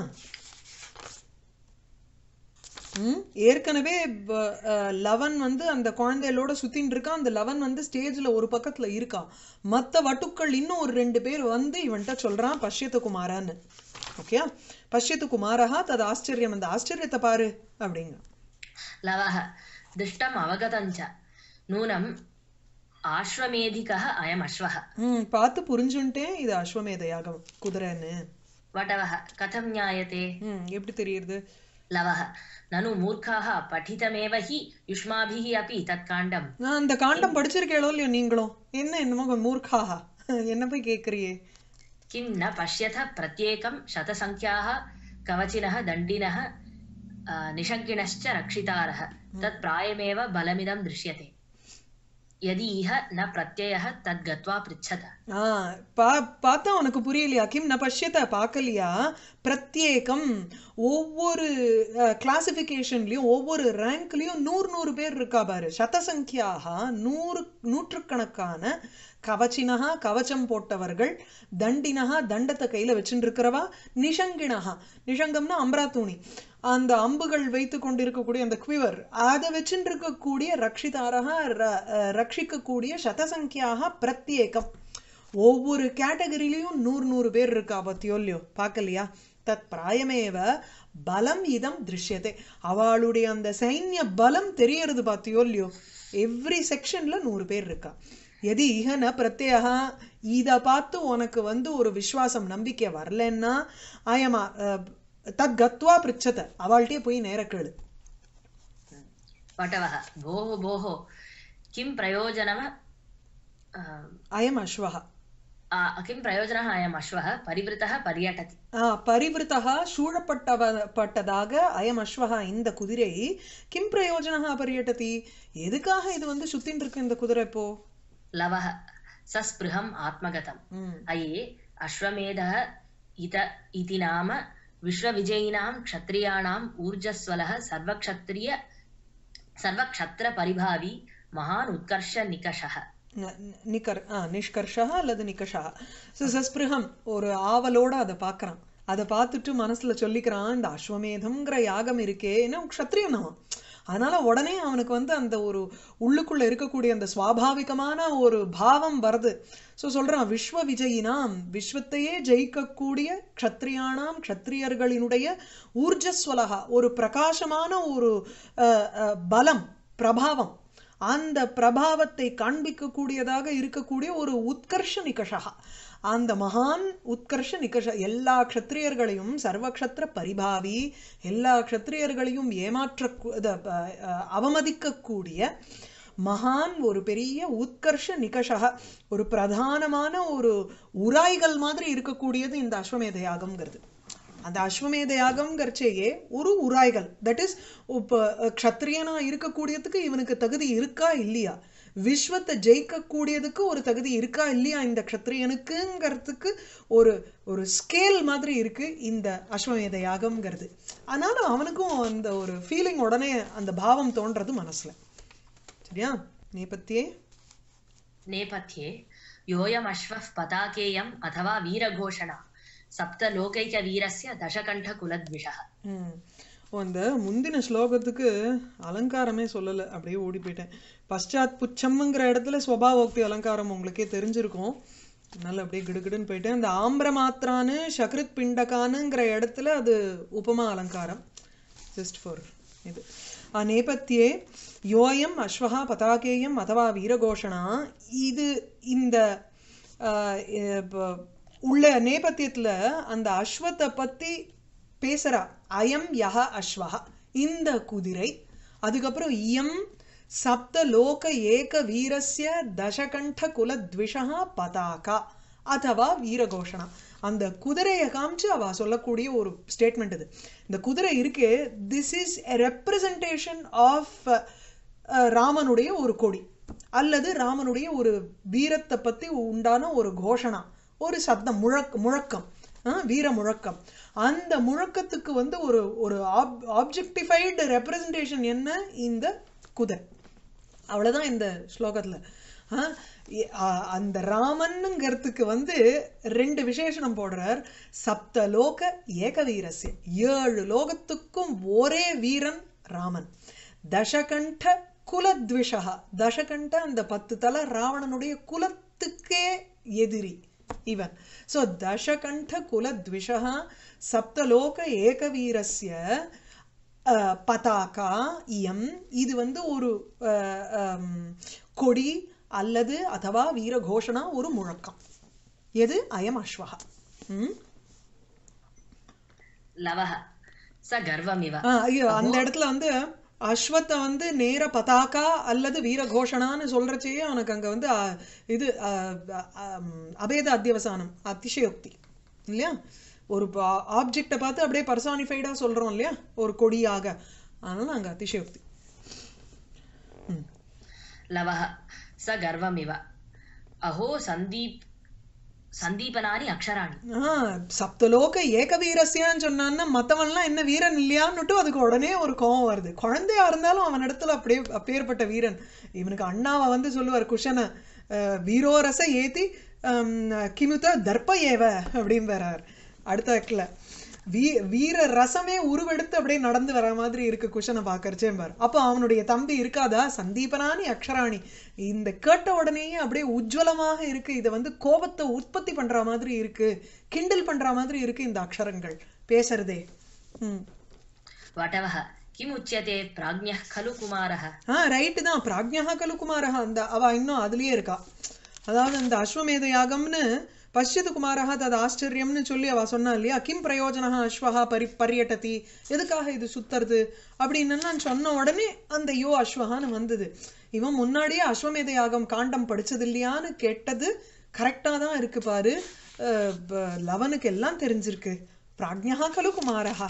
ம் ஏற்கனவே வ- அஹ், லவன் வந்து அந்த குழந்தைகளோட சுத்தின்னு இருக்கான் அந்த லவன் வந்து ஸ்டேஜ்ல ஒரு பக்கத்துல இருக்கான் மத்த வட்டுக்கள் இன்னும் ஒரு ரெண்டு பேர் வந்து இவன்கிட்ட சொல்றான் பஷ்யத்து குமாரான்னு ஓகே பஷ்யத்து குமாரஹா தது ஆச்சரியம் அந்த ஆச்சரியத்தை பாரு அப்படிங்க लवः दृष्टम् अवगतं च नूनम् आश्वमेधिकः अयम् अश्वः ம் பார்த்து புரிஞ்சுன்ட்டேன் இது அஸ்வமேத யாகம் குதிரைன்னு वटवः कथं ज्ञायते ம் எப்படி தெரியுது लवः ननु मूर्खाः पठितमेव हि युष्माभिः अपि तत् काण्डम् நான் அந்த காண்டம் படிச்சிருக்கேளோ இல்லையோ நீங்களும் என்ன என்னமோ மூர்க்காக என்ன போய் கேட்குறியே किं न पश्यथ प्रत्येकं शतसङ्ख्याः कवचिनः दण्डिनः अ, निषङ्किणश्च रक्षितारः तत् प्रायमेव बलमिदं दृश्यते यदि इह न प्रत्ययः तद् गत्वा पृच्छत ஆ பா பார்த்தா உனக்கு புரியலையா கிம் ந பஷ்யத்தை பார்க்கலையா பிரத்யேகம் ஒவ்வொரு கிளாசிஃபிகேஷன்லயும் ஒவ்வொரு ரேங்க்லயும் நூறு நூறு பேர் இருக்கா பாரு சதசங்கியாக நூறு நூற்றுக்கணக்கான கவச்சினகா கவச்சம் போட்டவர்கள் தண்டினகா தண்டத்தை கையில வச்சுட்டு இருக்கிறவா நிஷங்கினகா நிஷங்கம்னா அம்பராத்தூணி அந்த அம்புகள் வைத்து கொண்டிருக்கக்கூடிய அந்த குவிவர் அதை வச்சுட்டு இருக்கக்கூடிய ரக்ஷிதாரகா ர- அஹ், ரட்சிக்கக்கூடிய சதசங்கியாக பிரத்யேகம் ஒவ்வொரு கேட்டகரியிலையும் நூறு நூறு பேர் இருக்கா பத்தியோ இல்லையோ பார்க்கலையா தத் பிராயமேவ பலம் இதம் திருஷ்யத்தை அவளுடைய அந்த சைன்ய பலம் தெரியறது பார்த்தியோ இல்லையோ எவ்ரி செக்ஷன்ல நூறு பேர் இருக்கா எது இகன பிரத்யேகா இதை பார்த்து உனக்கு வந்து ஒரு விசுவாசம் நம்பிக்கை வரலன்னா ஆயமா தத் கத்வா பிரிச்சத அவள்கிட்டயே போய் நேர கேளு वटवः भोः भोः किं प्रयोजनम अ, அயம் அஸ்வஹா आ, किं प्रयोजनः अयम् अश्वः परिवृतः पर्यटति ஆ, பரிவிருத்தகா சூழப்பட்டவ பட்டதாக அயம் அஸ்வஹா இந்த குதிரை கிம் பிரயோஜனகா பரியட்டதி எதுக்காக இது வந்து சுத்தின்னு இருக்கு இந்த குதிரை இப்போ लवः सस्पृहम् आत्मगतम् ம் अये अश्वमेधः इत इति नाम विश्वविजयिनां क्षत्रियाणाम् ऊर्जस्वलः सर्वक्षत्रिय सर्वक्षत्रपरिभावी महान् उत्कर्षनिकषः ந- நிகர் ஆ நிஷ்கர்ஷா அல்லது நிகஷா ஸோ சஸ்பிருகம் ஒரு ஆவலோட அதை பார்க்கறான் அதை பார்த்துட்டு மனசுல சொல்லிக்கிறான் இந்த அஸ்வமேதம்ங்கிற யாகம் இருக்கே ஏன்னா க்ஷத்ரியன் அவன் அதனால உடனே அவனுக்கு வந்து அந்த ஒரு உள்ளுக்குள்ள இருக்கக்கூடிய அந்த சுவாபாவிகமான ஒரு பாவம் வருது ஸோ சொல்றான் விஸ்வ விஜயினாம் விஸ்வத்தையே ஜெயிக்கக்கூடிய க்ஷத்ரியானாம் க்ஷத்ரியர்களினுடைய ஊர்ஜஸ்வலகா ஒரு பிரகாசமான ஒரு அஹ், அஹ், பலம் பிரபாவம் அந்த பிரபாவத்தை காண்பிக்கக்கூடியதாக இருக்கக்கூடிய ஒரு உத்கர்ஷ நிகஷா அந்த மகான் உத்கர்ஷ நிகஷ எல்லா க்ஷத்ரியர்களையும் சர்வக்ஷத்திர பரிபாவி எல்லா க்ஷத்ரியர்களையும் ஏமாற்ற அவமதிக்கக்கூடிய மகான் ஒரு பெரிய உத்கர்ஷ நிகஷா ஒரு பிரதானமான ஒரு உராய்கள் மாதிரி இருக்கக்கூடியது இந்த அஸ்வமேத யாகம்ங்கிறது அந்த அஸ்வமேத யாகம்ங்கிறச்சேயே ஒரு உராய்கள் தட் இஸ் இப்போ க்ஷத்ரியனா இருக்கக்கூடியதுக்கு இவனுக்கு தகுதி இருக்கா இல்லையா விஸ்வத்தை ஜெயிக்கக்கூடியதுக்கு ஒரு தகுதி இருக்கா இல்லையா இந்த க்ஷத்ரியனுக்குங்கிறதுக்கு ஒரு ஒரு ஸ்கேல் மாதிரி இருக்கு இந்த அஸ்வமேத யாகம்ங்கிறது அதனால அவனுக்கும் அந்த ஒரு ஃபீலிங் உடனே அந்த பாவம் தோன்றது மனசுல சரியா நேபத்தியே नेपथ्ये योऽयमश्वः पताकेयम् अथवा वीरघोषणा सप्तलोकैकवीरस्य दशकण्ठकुलद्विषः ம். ஓ, அந்த முந்தின ஸ்லோகத்துக்கு அலங்காரமே சொல்லலை அப்படியே ஓடி போயிட்டேன் பశ్చాத் புச்சம்ங்கிற இடத்துல ஸ்வபாவோக்தி அலங்காரம் உங்களுக்கே தெரிஞ்சிருக்கும் அதனால அப்படியே கிடுகிடுன்னு போயிட்டேன் அந்த ஆம்பிர மாத்திரான்னு சக்ருத் பிண்டகானுங்கிற இடத்துல அது உபமா அலங்காரம் ஜஸ்ட் ஃபார் இது ஆ, நேபத்தியே யோயம் அஸ்வஹா பதாகேயம் அதவா வீரகோஷணா இது இந்த ஆ, எ, ப- உள்ள நேபத்தியத்துல அந்த அஸ்வத்தை பத்தி பேசுறா அயம் யஹ அஸ்வஹ இந்த குதிரை அதுக்கப்புறம் இயம் சப்த லோக ஏக வீரஸ்ய தசகண்ட குல த்விஷா பதாகா அதவா வீரகோஷணா அந்த குதிரையை காமிச்சு அவ சொல்லக்கூடிய ஒரு ஸ்டேட்மெண்ட் இது இந்த குதிரை இருக்கே this is a representation of ராமனுடைய ஒரு கொடி அல்லது ராமனுடைய ஒரு வீரத்தை பத்தி உண்டான ஒரு கோஷணா ஒரு சப்தம் முழக் முழக்கம் ஆ, வீர முழக்கம் அந்த முழக்கத்துக்கு வந்து ஒரு ஒரு ஆப்ஜெக்டிஃபைடு ரெப்ரசன்டேஷன் என்ன இந்த குதிரை அவ்வளவுதான் இந்த ஸ்லோகத்துல ஆ, எ- ஆ, அந்த ராமன்ங்கிறதுக்கு வந்து ரெண்டு விசேஷணம் போடுறார் சப்த லோக ஏக வீரஸ்ய ஏழு லோகத்துக்கும் ஒரே வீரன் ராமன் தசகண்ட குலத்விஷா தசகண்ட அந்த பத்து தலை ராவணனுடைய குலத்துக்கே எதிரி இவன் சோ தசகண்ட குலத்விஷா சப்தலோக ஏகவீரஸ்ய அஹ், பதாகா இயம் இது வந்து ஒரு அஹ், அம், கொடி அல்லது அதவா வீரகோஷணா ஒரு முழக்கம் எது அயம் அஸ்வஹா ம் लवः स गर्वमिव ஆ, ஐயோ அந்த இடத்துல வந்து அஸ்வத்தை வந்து நேர பதாகா அல்லது வீரகோஷணான்னு சொல்றச்சேயே அவனுக்கு அங்க வந்து ஆ, இது ஆ, ஆம், அபேத அத்தியவசானம் அதிசயோக்தி இல்லையா ஒரு ஆப்ஜெக்டை பார்த்து அப்படியே பர்சானிஃபைடா சொல்றோம் இல்லையா ஒரு கொடியாக அதனால அங்க அதிசயோக்தி ம். लवः स गर्वमिव अहो सन्दीप सन्दीपनानि अक्षराणि ஆ, சப்தலோக ஏக வீரஸ்யான்னு சொன்னான்னா மத்தவன்லாம் என்ன வீரன் இல்லையான்னுட்டு அதுக்கு உடனே ஒரு கோவம் வருது குழந்தையா இருந்தாலும் அவன் இடத்துல அப்படியே அப்பேற்பட்ட வீரன் இவனுக்கு அண்ணாவை வந்து சொல்லுவார் குஷனை அஹ், வீரோரச ஏத்தி ஹம், கிமுத தர்ப்ப ஏவ அப்படின்னு வர்றார் அடுத்த இடத்துல வீ வீர ரசமே உருவெடுத்து அப்படியே நடந்து வர மாதிரி இருக்கு குஷனை பார்க்கறச்சே பார் அப்போ அவனுடைய தம்பி இருக்காதா சந்தீபனானி அக்ஷராணி இந்த கேட்ட உடனேயே அப்படியே உஜ்வலமாக இருக்கு இதை வந்து கோபத்தை உற்பத்தி பண்ற மாதிரி இருக்கு கிண்டல் பண்ற மாதிரி இருக்கு இந்த அக்ஷரங்கள் பேசுறதே ம் वटवः किमुच्यते प्राज्ञः खलु कुमारः ஆ ரைட்டு தான் பிராக்ஞா கலு குமாரஹா அந்த அவ இன்னும் அதுலயே இருக்கா அதாவது அந்த அஸ்வமேத யாகம்னு பஷ்யது குமாரஹா தது ஆச்சரியம்னு சொல்லி அவ சொன்னா இல்லையா கிம் பிரயோஜனஹா அஸ்வஹா பரி பரியட்டதி எதுக்காக இது சுத்துறது அப்படின்னு நான் சொன்ன உடனே அந்த யோ அஸ்வஹான்னு வந்தது இவன் முன்னாடியே அஸ்வமேத யாகம் காண்டம் படிச்சது இல்லையான்னு கேட்டது கரெக்டாக தான் இருக்கு பாரு அஹ் ப- லவனுக்கு எல்லாம் தெரிஞ்சிருக்கு பிராக்ஞா கலு குமாரஹா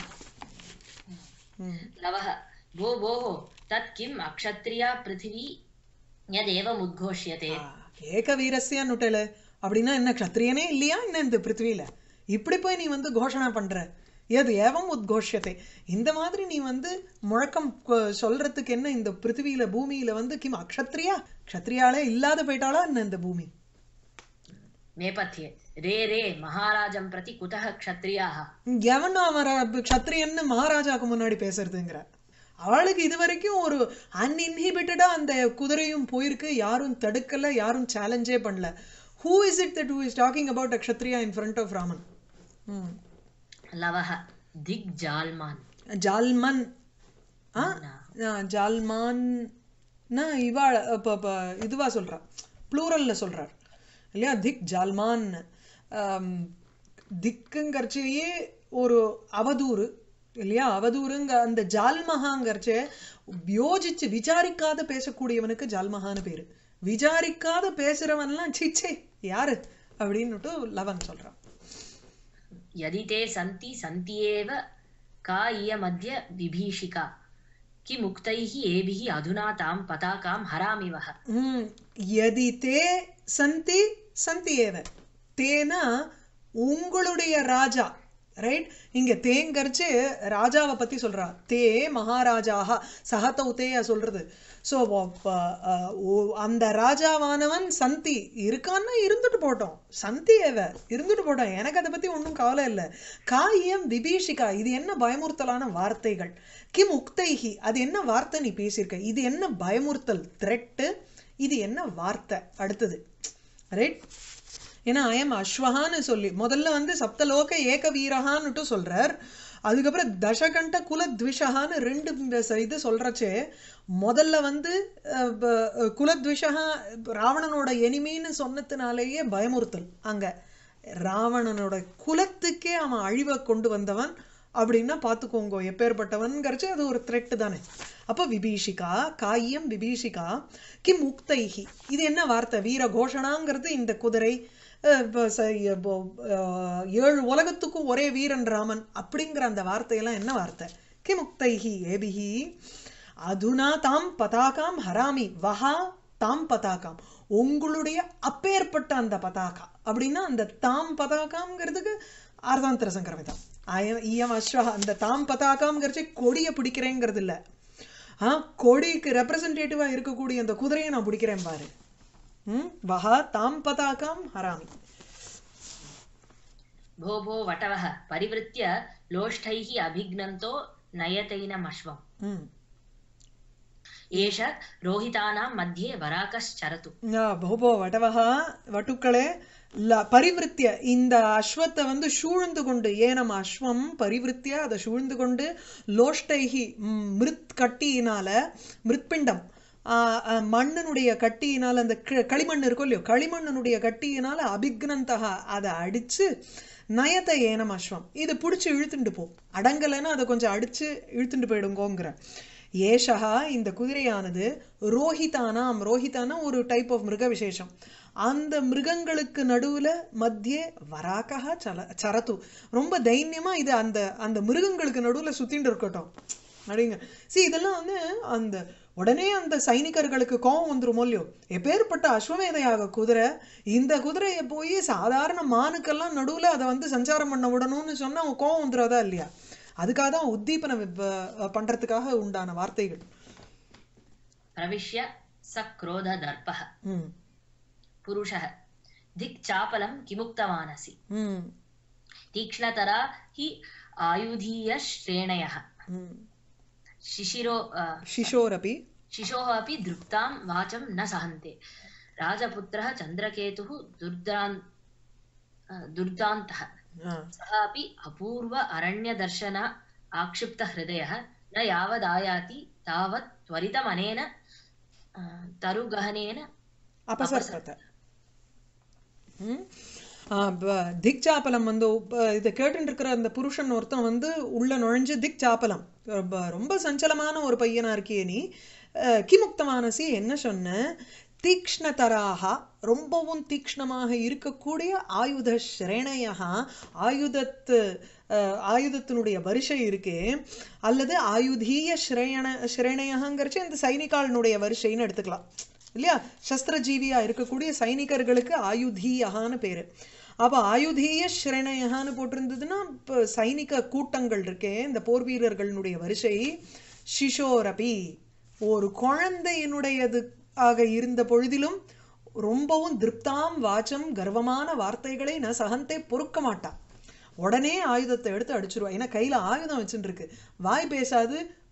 ம் लवः भो भोः तत् किम् अक्षत्रिया पृथिवी यदेवमुद्घोष्यते ஏக வீரஸ்யான்னுட்டல அப்படின்னா என்ன க்ஷத்ரியனே இல்லையா என்ன இந்த பிருத்திவியில இப்படி போய் நீ வந்து கோஷணா பண்ற எது ஏவம் உத்கோஷத்தை இந்த மாதிரி நீ வந்து முழக்கம் கொ- சொல்றதுக்கு என்ன இந்த பிருத்திவியில பூமியில வந்து கிம் அக்ஷத்ரியா க்ஷத்ரியாலே இல்லாத போயிட்டாளா என்ன இந்த பூமி नेपथ्ये रे रे महाराजं प्रति कुतः क्षत्रियाः எவன் அவன் ர- க்ஷத்ரியன்னு மகாராஜாக்கு முன்னாடி பேசுறதுங்கிற அவளுக்கு இது வரைக்கும் ஒரு அன்இன்ஹிபிட்டடா அந்த குதிரையும் போயிருக்கு யாரும் தடுக்கல யாரும் சேலஞ்சே பண்ணல who is it that who is talking about a Kshatriya in front of Raman ம் लवः दिग्जाल्मान् ஜால்மன் ஆ ஆ, ஜால்மான்னா இவா இப்போ இப்போ இதுவா சொல்றா ப்ளூரல்ல சொல்றார் இல்லையா திக் ஜால்மான் ஆம், திக்குங்கறச்சேயே ஒரு அவதூறு இல்லையா அவதூறுங்க அந்த ஜால்மஹாங்கறச்சே யோசிச்சு விசாரிக்காத பேசக்கூடியவனுக்கு ஜால்மஹான்னு பேரு விசாரிக்காத பேசுறவன்லாம் சிச்சே யாரு அப்படின்னுட்டு லவன் சொல்றான் यदि ते सन्ति सन्ति एव का इयमद्य विभीषिका किमुक्तैः एभिः अधुना तां पताकां हरामिवः ம் யதி தே சந்தி சந்தி ஏவ தேனா உங்களுடைய ராஜா ரைட் இங்க தேங்கரிச்சு ராஜாவை பத்தி சொல்றா தே மகாராஜாக சகதௌ தேய சொல்றது ஸோ அந்த ராஜாவானவன் சந்தி இருக்கான்னா இருந்துட்டு போட்டோம் சந்தி ஏவ இருந்துட்டு போட்டோம் எனக்கு அதை பத்தி ஒன்றும் கவலை இல்லை காயம் விபீஷிகா இது என்ன பயமுறுத்தலான வார்த்தைகள் கிம் உக்தைஹி அது என்ன வார்த்தை நீ பேசியிருக்க இது என்ன பயமுறுத்தல் த்ரெட்டு இது என்ன வார்த்தை அடுத்தது ரைட் ஏன்னா ஐயம் அஸ்வஹான்னு சொல்லி முதல்ல வந்து சப்தலோக ஏக வீரஹான்னுட்டு சொல்றார் அதுக்கப்புறம் தசகண்ட குலத்விஷகான்னு ரெண்டு இந்த ச- இது சொல்றச்சே முதல்ல வந்து அஹ், ப- அஹ், குலத்விஷகா ராவணனோட எனிமின்னு சொன்னதுனாலேயே பயமுறுத்தல் அங்க ராவணனோட குலத்துக்கே அவன் அழிவை கொண்டு வந்தவன் அப்படின்னா பார்த்துக்கோங்க எப்பேற்பட்டவன்கிறச்சு அது ஒரு த்ரெட்டு தானே அப்போ விபீஷிகா காயம் விபீஷிகா கிம் உக்தைஹி இது என்ன வார்த்தை வீர கோஷணாங்கிறது இந்த குதிரை அஹ் இப்ப ச- இப்போ, அஹ், ஏழு உலகத்துக்கும் ஒரே வீரன் ராமன் அப்படிங்கிற அந்த வார்த்தையெல்லாம் என்ன வார்த்தை கிம் உக்தைஹி ஏபிஹி அதுனா தாம் பதாகாம் ஹராமி வஹா தாம் பதாகாம் உங்களுடைய அப்பேற்பட்ட அந்த பதாகா அப்படின்னா அந்த தாம் பதாகாம்ங்கிறதுக்கு ஆர்தாந்திர சங்கரமிதம் அயம் இயம் அஸ்வஹா அந்த தாம் பதாகாம்ங்கிறச்சு கொடியை பிடிக்கிறேங்கிறது இல்ல ஆ கொடிக்கு ரெப்ரசன்டேட்டிவா இருக்கக்கூடிய அந்த குதிரையை நான் பிடிக்கிறேன் பாரு ம் வஹா தாம் பதாகாம் ஹராமி भो भो वटवः परिवृत्य लोष्ठैः अभिघ्नन्तो नयतैनमश्वम् ம் एष रोहितानां मध्ये वराकश्चरतु ஆ, போபோ வடவகா வட்டுக்களே ல பரிவிருத்திய இந்த அஸ்வத்தை வந்து சூழ்ந்து கொண்டு ஏனம் அஸ்வம் பரிவிருத்திய அதை சூழ்ந்து கொண்டு லோஷ்டைகி ம், மிருத் கட்டியினால மிருத்பிண்டம் ஆ, ஆ, மண்ணினுடைய கட்டியினால அந்த க- களிமண் இருக்கும் இல்லையோ களிமண்ணினுடைய கட்டியினால அபிக்னந்தகா அதை அடிச்சு நயத்தை ஏனம் அஸ்வம் இது பிடிச்சி இழுத்துட்டு போ அடங்கலைன்னா அதை கொஞ்சம் அடிச்சு இழுத்துட்டு போயிடுங்கோங்கிற ஏஷகா இந்த குதிரையானது ரோஹிதானாம் ரோஹிதானா ஒரு டைப் ஆஃப் மிருக விசேஷம் அந்த மிருகங்களுக்கு நடுவுல மத்திய வராகா சல சரத்து ரொம்ப தைரியமா இது அந்த அந்த மிருகங்களுக்கு நடுவுல சுத்தின்னு இருக்கட்டும் அப்படிங்க see இதெல்லாம் வந்து அந்த உடனே அந்த சைனிகர்களுக்கு கோபம் வந்துருமோ இல்லையோ எப்பேற்பட்ட அஸ்வமேதையாக குதிரை இந்த குதிரையை போய் சாதாரண மானுக்கெல்லாம் நடுவுல அதை வந்து சஞ்சாரம் பண்ண விடணும்னு சொன்னா அவன் கோபம் வந்துடாதா இல்லையா அதுக்காக தான் உத்தீபனம் இப்ப பண்றதுக்காக உண்டான வார்த்தைகள் प्रविश्य स क्रोधदर्पः ம் पुरुषः दिक् चापलं किमुक्तवानसि ம் तीक्ष्णतरा हि आयुधीयश्रेणयः ம் शिशिरो अ, शिशोरपि शिशोः अपि दृप्तां वाचं न सहन्ते राजपुत्रः चन्द्रकेतुः दुर्दान् अ, दुर्दान्तः ஆ सः अपि अपूर्व अरण्यदर्शन आक्षिप्तहृदयः न यावदायाति तावत् त्वरितमनेन अ, तरुगहनेन அபசர்பத ம் ஆ, ப- திக் சாப்பலம் வந்து ப- இதை கேட்டுட்டு இருக்கிற அந்த புருஷன் ஒருத்தன் வந்து உள்ள நுழைஞ்சு திக் சாப்பலம் ரொம்ப- ரொம்ப சஞ்சலமான ஒரு பையனா இருக்கியே நீ அஹ், கிமுக்தமானசி என்ன சொன்ன தீக்ஷ்ணதராக ரொம்பவும் தீக்ஷ்ணமாக இருக்கக்கூடிய ஆயுத ஸ்ரேணையா ஆயுதத்து அஹ், ஆயுதத்தினுடைய வரிசை இருக்கே அல்லது ஆயுதீய ஸ்ரேண ஸ்ரேணையங்கிறச்சு இந்த சைனிகாளினுடைய வரிசைன்னு எடுத்துக்கலாம் இல்லையா சஸ்திரஜீவியா இருக்கக்கூடிய சைனிகர்களுக்கு ஆயுதீயகான்னு பேரு அப்ப ஆயுதீய ஸ்ரேணையகான்னு போட்டிருந்ததுன்னா இப்போ சைனிக கூட்டங்கள் இருக்கே இந்த போர் வீரர்களுடைய வரிசை சிஷோரபி ஒரு குழந்தையினுடையது ஆக இருந்த பொழுதிலும் ரொம்பவும் திருப்தாம் வாச்சம் கர்வமான வார்த்தைகளை நான் சகந்தே பொறுக்க மாட்டான் உடனே ஆயுதத்தை எடுத்து அடிச்சிருவா ஏன்னா கையில ஆயுதம் வச்சுட்டு இருக்கு வாய் பேசாது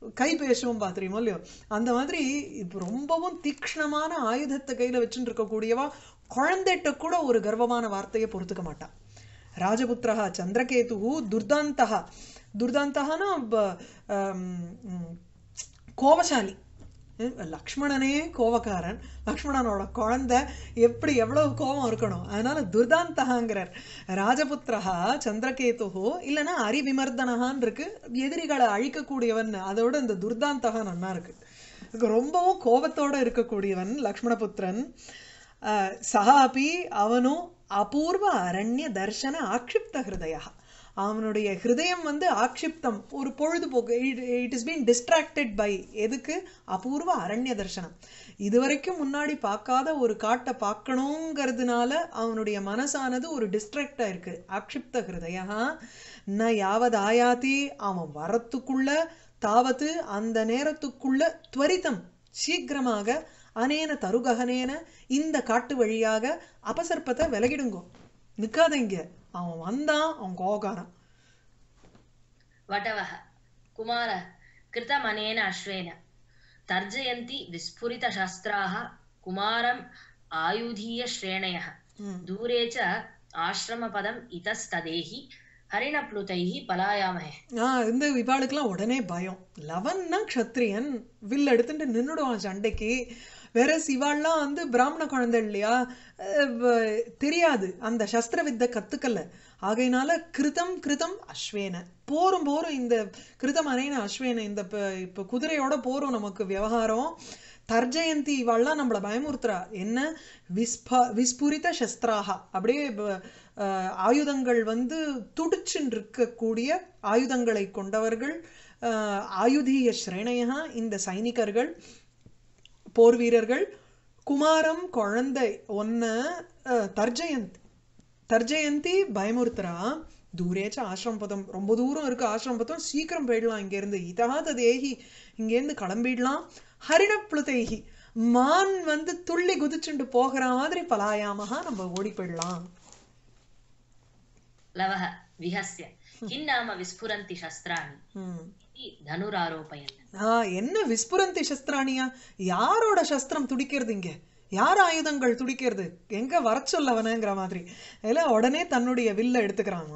கை பேசுவோம் பாத்திரியுமோ இல்லையோ அந்த மாதிரி இப்போ ரொம்பவும் தீக்ஷ்ணமான ஆயுதத்தை கையில வச்சுட்டு இருக்கக்கூடியவா குழந்தைகிட்ட கூட ஒரு கர்வமான வார்த்தையை பொறுத்துக்க மாட்டா ராஜபுத்திரா சந்திரகேது துர்தாந்தகா துர்தாந்தகனா ப- ஆம், ம், கோபசாலி ஹம், லக்ஷ்மணனே கோபக்காரன் லக்ஷ்மணனோட குழந்தை எப்படி எவ்வளவு கோபம் இருக்கணும் அதனால துர்தாந்தகாங்கிறார் ராஜபுத்திரஹா சந்திரகேதுஹோ இல்லைன்னா அரிவிமர்தனகான் இருக்கு எதிரிகளை அழிக்கக்கூடியவன் அதோட இந்த துர்தாந்தகா நன்னா இருக்கு இதுக்கு ரொம்பவும் கோபத்தோட இருக்கக்கூடியவன் லக்ஷ்மணபுத்திரன் அஹ், சஹாபி அவனும் அபூர்வ அரண்ய தர்ஷன ஆக்ஷிப்த ஹிருதயா அவனுடைய ஹிருதயம் வந்து ஆக்ஷிப்தம் ஒரு பொழுதுபோக்கு it is been distracted by எதுக்கு அபூர்வ அரண்ய தர்சனம் இதுவரைக்கும் முன்னாடி பார்க்காத ஒரு காட்டை பார்க்கணுங்கிறதுனால அவனுடைய மனசானது ஒரு டிஸ்ட்ராக்டா இருக்கு ஆக்ஷிப்த ஹிருதயா ந யாவது ஆயாதி அவன் வரத்துக்குள்ள தாவது அந்த நேரத்துக்குள்ள துவரிதம் சீக்கிரமாக அனேன தருககனேன இந்த காட்டு வழியாக அபசர்ப்பத்தை விலகிடுங்கோ நிக்காதீங்க அவன் வந்தான் அவன் கோகாரம் वटवः कुमार कृतमनेन अश्वेन तर्जयन्ति विस्फुरितशस्त्राः कुमारम् आयुधीयश्रेणयः दूरे च आश्रमपदम् इतस्तदेहि हरिणप्लुतैः पलायामहे ஆஹ் இந்த இவாளுக்கெல்லாம் உடனே பயம் லவன்னா க்ஷத்ரியன் வில் எடுத்துட்டு நின்னுடுவான் சண்டைக்கு வேற சிவாள்லாம் வந்து பிராமண குழந்தை இல்லையா அஹ் வ- தெரியாது அந்த சஸ்திர வித்தை கத்துக்கல ஆகையினால கிருதம் கிருதம் அஸ்வேன போரும் போரும் இந்த கிருதம் அனேன அஸ்வேன இந்த ப- இப்ப குதிரையோட போரும் நமக்கு விவகாரம் தர்ஜயந்தி இவாள்லாம் நம்மள பயமுறுத்துறா என்ன விஸ்ப விஸ்புரித சஸ்திராக அப்படியே ப- அஹ், ஆயுதங்கள் வந்து துடிச்சுன்னு இருக்கக்கூடிய ஆயுதங்களை கொண்டவர்கள் அஹ், ஆயுதீய ஸ்ரேணையா இந்த சைனிகர்கள் போர் வீரர்கள் குமாரம் குழந்தை ஒன்ன அஹ், தர்ஜயந்தி தர்ஜயந்தி பயமுறுத்துறா தூரேச்ச ஆசிரமபதம் ரொம்ப தூரம் இருக்கு ஆசிரமபதம் சீக்கிரம் போயிடலாம் இங்கேருந்து இதகாத தேகி இங்கேருந்து கிளம்பிடலாம் ஹரிணப்ளுதைகி மான் வந்து துள்ளி குதிச்சுண்டு போகிற மாதிரி பலாயாமகா நம்ம ஓடி போயிடலாம் लवः विहस्य किं नाम विस्फुरन्ति शस्त्राणि ம். इति धनुरारोपयन् ஆ, என்ன விஸ்புரந்தி சஸ்திராணியா யாரோட சஸ்திரம் துடிக்கிறது இங்க யார் ஆயுதங்கள் துடிக்கிறது எங்க வர சொல்லவனங்கிற மாதிரி இல்ல உடனே தன்னுடைய வில்ல எடுத்துக்கிறான்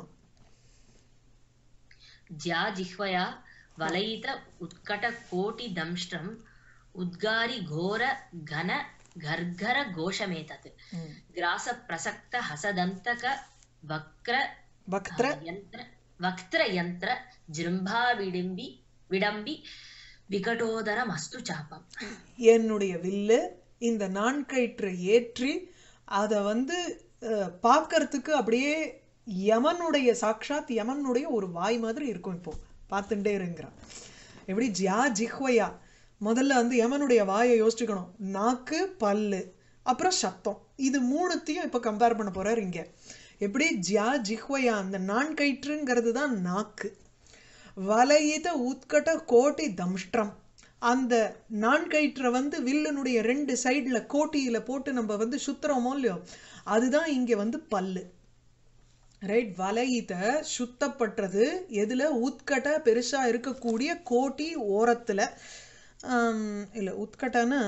ज्या जिह्वया वलयित उत्कटकोटिदंष्ट्रम् उद्गारि घोर घन घर्घर घोषमेतत् ग्रासप्रसक्त हसदन्तक वक्र பக்திர यन्त्र वक्त्रयन्त्र जृम्भाविडिम्बि विडम्बि विकटोदरमस्तु चापम् என்னுடைய வில்லு இந்த நான்கயிற்றை ஏற்றி அதை வந்து அஹ், பார்க்கறதுக்கு அப்படியே யமனுடைய சாக்ஷாத் யமனுடைய ஒரு வாய் மாதிரி இருக்கும் இப்போ பார்த்துட்டே இருங்கிறான் எப்படி ஜியா ஜிஹ்வயா முதல்ல வந்து யமனுடைய வாயை யோசிச்சுக்கணும் நாக்கு பல்லு அப்புறம் சத்தம் இது மூணுத்தையும் இப்போ கம்பேர் பண்ண போறார் இங்க எப்படி ஜியா ஜிஹ்வயா அந்த நான்கயிற்றுங்கிறது தான் நாக்கு வலயித உத்கட கோட்டி தம்ஷ்டம் அந்த நான்கயிற்றை வந்து வில்லனுடைய ரெண்டு சைடுல கோட்டியில போட்டு நம்ம வந்து சுத்துறோமோ இல்லையோ அதுதான் இங்க வந்து பல்லு ரைட் வலயித சுத்தப்பட்டது எதுல உத்கட்ட பெருசா இருக்கக்கூடிய கோட்டி ஓரத்துல ஆம், இல்ல உத்கட்டன்னா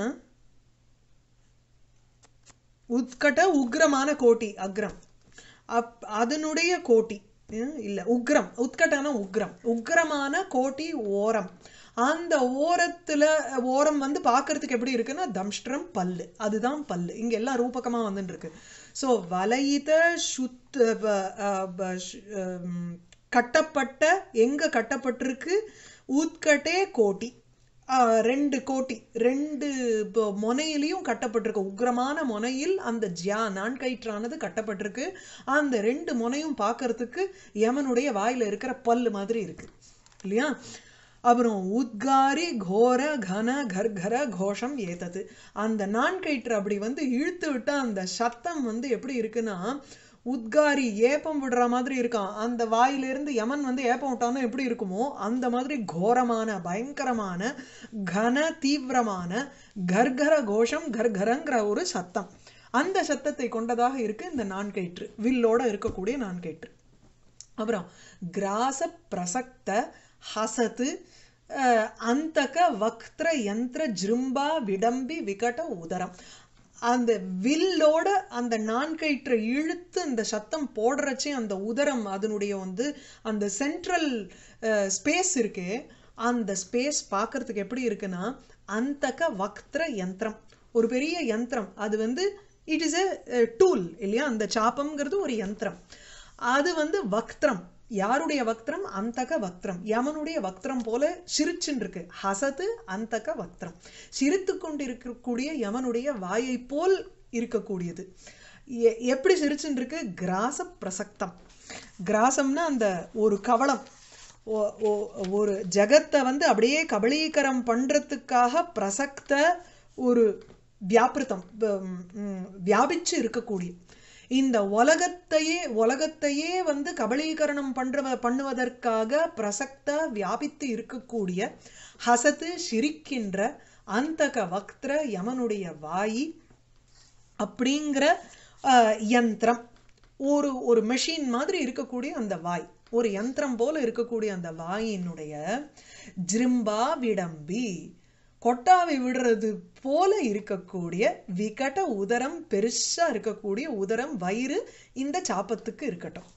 உத்கட்ட உக்ரமான கோட்டி அக்ரம் அப் அதனுடைய கோட்டி ஹம், இல்ல உக்ரம் உத்கட்டன உக்ரம் உக்ரமான கோட்டி ஓரம் அந்த ஓரத்துல ஓரம் வந்து பார்க்கிறதுக்கு எப்படி இருக்குன்னா தம்ஷ்டிரம் பல்லு அதுதான் பல்லு இங்க எல்லாம் ரூபகமா வந்துட்டு இருக்கு ஸோ வலயித சுத்த ப- அஹ் ப- ஷ்- ஹம், கட்டப்பட்ட எங்க கட்டப்பட்டிருக்கு ஊத்கட்டே கோட்டி ஆஹ் ரெண்டு கோட்டி ரெண்டு ப- முனையிலையும் கட்டப்பட்டிருக்கு உக்ரமான முனையில் அந்த ஜியா நான்கயிற்றானது கட்டப்பட்டிருக்கு அந்த ரெண்டு முனையும் பார்க்கறதுக்கு யமனுடைய வாயில இருக்கிற பல்லு மாதிரி இருக்கு இல்லையா அப்புறம் உத்காரி கோர கன கர்கர கோஷம் ஏத்தது அந்த நான்கயிற்று அப்படி வந்து இழுத்து விட்டா அந்த சத்தம் வந்து எப்படி இருக்குன்னா உத்காரி ஏப்பம் விடுற மாதிரி இருக்கான் அந்த வாயிலிருந்து யமன் வந்து ஏப்பம் விட்டான்னா எப்படி இருக்குமோ அந்த மாதிரி கோரமான பயங்கரமான கன தீவிரமான கர்கர கோஷம் கர்கரங்கிற ஒரு சத்தம் அந்த சத்தத்தை கொண்டதாக இருக்கு இந்த நான்கயிற்று வில்லோட இருக்கக்கூடிய நான்கயிற்று அப்புறம் கிராச பிரசக்த ஹசத்து அஹ், அந்தக வக்திர யந்திர ஜிரும்பா விடம்பி விகட உதரம் அந்த வில்லோட அந்த நான்கயிற்றை இழுத்து அந்த சத்தம் போடுறச்சே அந்த உதரம் அதனுடைய வந்து அந்த சென்ட்ரல் ஸ்பேஸ் இருக்கே அந்த ஸ்பேஸ் பார்க்கறதுக்கு எப்படி இருக்குன்னா அந்தக வக்திர யந்திரம் ஒரு பெரிய யந்திரம் அது வந்து இட் இஸ் எ டூல் இல்லையா அந்த சாப்பம்ங்கிறது ஒரு யந்திரம் அது வந்து வக்திரம் யாருடைய வக்திரம் அந்தக வக்திரம் யமனுடைய வக்திரம் போல சிரிச்சுன்னு இருக்கு ஹசது அந்தக வக்திரம் சிரித்து கொண்டிருக்கக்கூடிய யமனுடைய வாயை போல் இருக்கக்கூடியது எ- எப்படி சிரிச்சுன்னு இருக்கு கிராச பிரசக்தம் கிராசம்னா அந்த ஒரு கவளம் ஒ- ஒ- ஒரு ஜகத்தை வந்து அப்படியே கபலீகரம் பண்றதுக்காக பிரசக்த ஒரு வியாபிருத்தம் வ- ம், வியாபிச்சு இருக்கக்கூடிய இந்த உலகத்தையே உலகத்தையே வந்து கபலீகரணம் பண்ற பண்ணுவதற்காக பிரசக்த வியாபித்து இருக்கக்கூடிய ஹசத்து சிரிக்கின்ற அந்தக வக்திர யமனுடைய வாயி அப்படிங்கிற அஹ், யந்திரம் ஒரு ஒரு மெஷின் மாதிரி இருக்கக்கூடிய அந்த வாய் ஒரு யந்திரம் போல இருக்கக்கூடிய அந்த வாயினுடைய ஜிரும்பா விடம்பி கொட்டாவை விடுறது போல இருக்கக்கூடிய விகட உதரம் பெருசா இருக்கக்கூடிய உதரம் வயிறு இந்த சாப்பத்துக்கு இருக்கட்டும்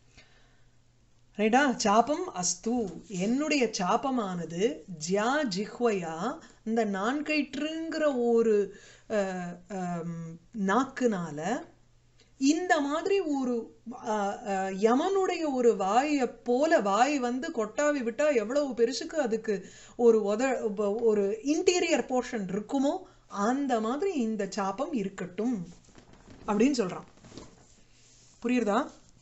ரைட்டா சாபம் அஸ்து என்னுடைய சாபமானது ஜியா ஜிஹ்வயா இந்த நான்கயிற்றுங்கிற ஒரு அஹ், அம், நாக்குனால இந்த மாதிரி ஒரு அஹ், அஹ், யமனுடைய ஒரு வாயை போல வாய் வந்து கொட்டாவி விட்டா எவ்வளவு பெருசுக்கு அதுக்கு ஒரு உத உப- ஒரு இன்டீரியர் போர்ஷன் இருக்குமோ அந்த மாதிரி இந்த சாபம் இருக்கட்டும் அப்படின்னு சொல்றான் புரியுறதா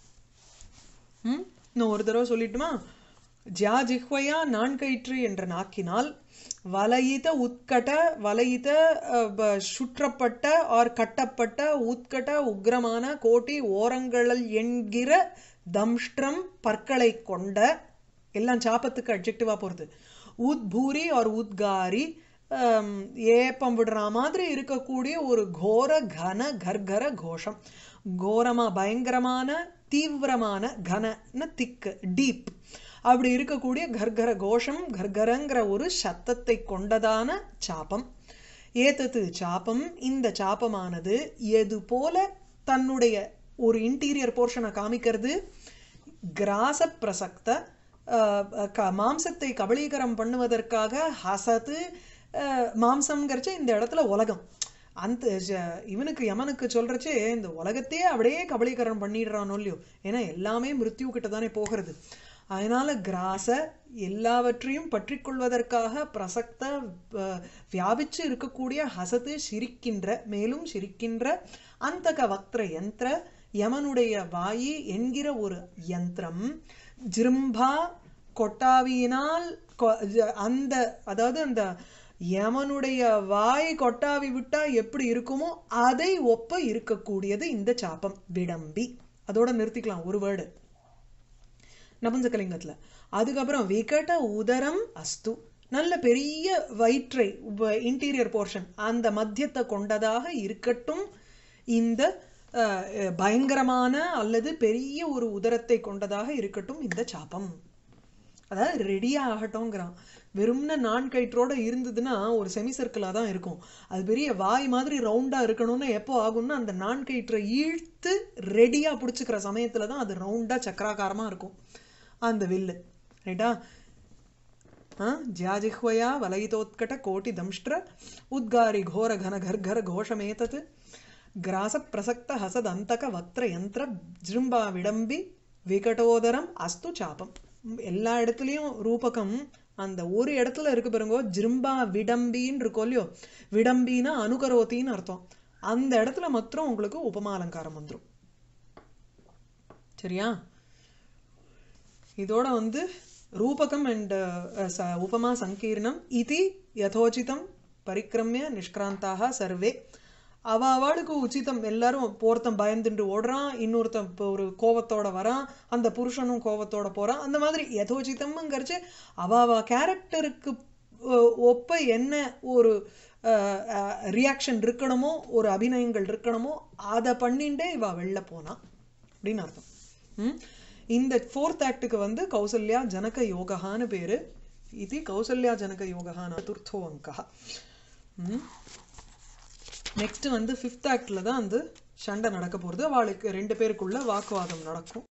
ம் இன்னும் ஒரு தடவை சொல்லட்டுமா ஜா ஜிஹ்வயா நான்கயிற்று என்ற நாக்கினால் வலயித உட்கட வலயித அஹ், ப- சுற்றப்பட்ட ஆர் கட்டப்பட்ட உட்கட உக்ரமான கோட்டி ஓரங்களல் என்கிற தம்ஷ்டம் பற்களை கொண்ட எல்லாம் சாப்பத்துக்கு அட்ஜெக்டிவா போறது உத்பூரி ஆர் உத்காரி ஆம், ஏப்பம் விடுற மாதிரி இருக்கக்கூடிய ஒரு கோர கன கர்கர கோஷம் கோரமா பயங்கரமான தீவிரமான கனன திக்கு டீப் அப்படி இருக்கக்கூடிய கர்கர கோஷம் கர்கரங்கிற ஒரு சத்தத்தை கொண்டதான சாபம் ஏதத்து சாபம் இந்த சாபமானது எது போல தன்னுடைய ஒரு இன்டீரியர் போர்ஷனை காமிக்கிறது கிராச பிரசக்த அஹ், க- மாம்சத்தை கபலீகரம் பண்ணுவதற்காக ஹசத்து அஹ், மாம்சம்ங்கிறச்ச இந்த இடத்துல உலகம் அந்த ஜ- இவனுக்கு யமனுக்கு சொல்றச்சே இந்த உலகத்தையே அப்படியே கபலீகரம் பண்ணிடுறானோ இல்லையோ ஏன்னா எல்லாமே மிருத்யு கிட்ட தானே போகிறது அதனால கிராச எல்லாவற்றையும் பற்றிக் கொள்வதற்காக பிரசக்த அஹ், வியாபிச்சு இருக்கக்கூடிய ஹசத்து சிரிக்கின்ற மேலும் சிரிக்கின்ற அந்தக வக்திர யந்திர யமனுடைய வாயி என்கிற ஒரு யந்திரம் ஜிரும்பா கொட்டாவியினால் கொ- ஜ- அந்த அதாவது அந்த யமனுடைய வாய் கொட்டாவி விட்டா எப்படி இருக்குமோ அதை ஒப்ப இருக்கக்கூடியது இந்த சாப்பம் விடம்பி அதோட நிறுத்திக்கலாம் ஒரு வேர்டு நபுஞ்சகலிங்கத்துல அதுக்கப்புறம் விகட உதரம் அஸ்து நல்ல பெரிய வயிற்றை இன்டீரியர் போர்ஷன் அந்த மத்தியத்தை கொண்டதாக இருக்கட்டும் இந்த அஹ், அஹ், பயங்கரமான அல்லது பெரிய ஒரு உதரத்தை கொண்டதாக இருக்கட்டும் இந்த சாபம் அதாவது ரெடியா ஆகட்டும்ங்கிறான் வெறும்ன நான் கயிற்றோட இருந்ததுன்னா ஒரு செமி சர்க்கிளாக தான் இருக்கும் அது பெரிய வாய் மாதிரி ரவுண்டா இருக்கணும்னு எப்போ ஆகும்னா அந்த நான் கயிற்றை இழுத்து ரெடியா பிடிச்சிக்கிற சமயத்துல தான் அது ரவுண்டா சக்கராகாரமா இருக்கும் அந்த வில்லு ரைட்டா ஜாஜிஹ்வயா வலயிதோத்கட கோட்டி தம்ஷ்ட்ர உத்காரி கோர கன கர்கர கோஷமேதத் கிராச பிரசக்த ஹசத் அந்தக வக்திர யந்திர ஜிரும்பா விடம்பி விகடோதரம் அஸ்து சாபம் எல்லா இடத்துலயும் ரூபகம் அந்த ஒரு இடத்துல இருக்கு பாருங்க ஜிரும்பா விடம்பின்னு இருக்கோ இல்லையோ விடம்பின்னா அனுகரோத்தின்னு அர்த்தம் அந்த இடத்துல மாத்திரம் உங்களுக்கு உபமா அலங்காரம் வந்துரும் சரியா இதோட வந்து ரூபகம் அண்ட் உபமா சங்கீர்ணம் இது யதோச்சிதம் பரிக்கிரமிய நிஷ்கிராந்தாக சர்வே அவ அவளுக்கு உச்சிதம் எல்லாரும் ஒருத்தன் பயந்துட்டு ஓடுறான் இன்னொருத்தன் இப்போ ஒரு கோவத்தோட வரான் அந்த புருஷனும் கோவத்தோட போறான் அந்த மாதிரி யதோச்சிதம்ங்கிறச்சு அவ அவ கேரக்டருக்கு ஒப்ப என்ன ஒரு ரியாக்ஷன் இருக்கணுமோ ஒரு அபிநயங்கள் இருக்கணுமோ அதை பண்ணிண்டே இவ வெளில போனா அப்படின்னு அர்த்தம் ம்? இந்த ஃபோர்த் ஆக்டுக்கு வந்து கௌசல்யா ஜனக யோகான்னு பேரு இது கௌசல்யா ஜனக யோகா சதுர்த்தோ அங்கா நெக்ஸ்ட் வந்து ஃபிஃப்த் ஆக்டில் தான் வந்து சண்டை நடக்க போகிறது அவளுக்கு ரெண்டு பேருக்குள்ள வாக்குவாதம் நடக்கும்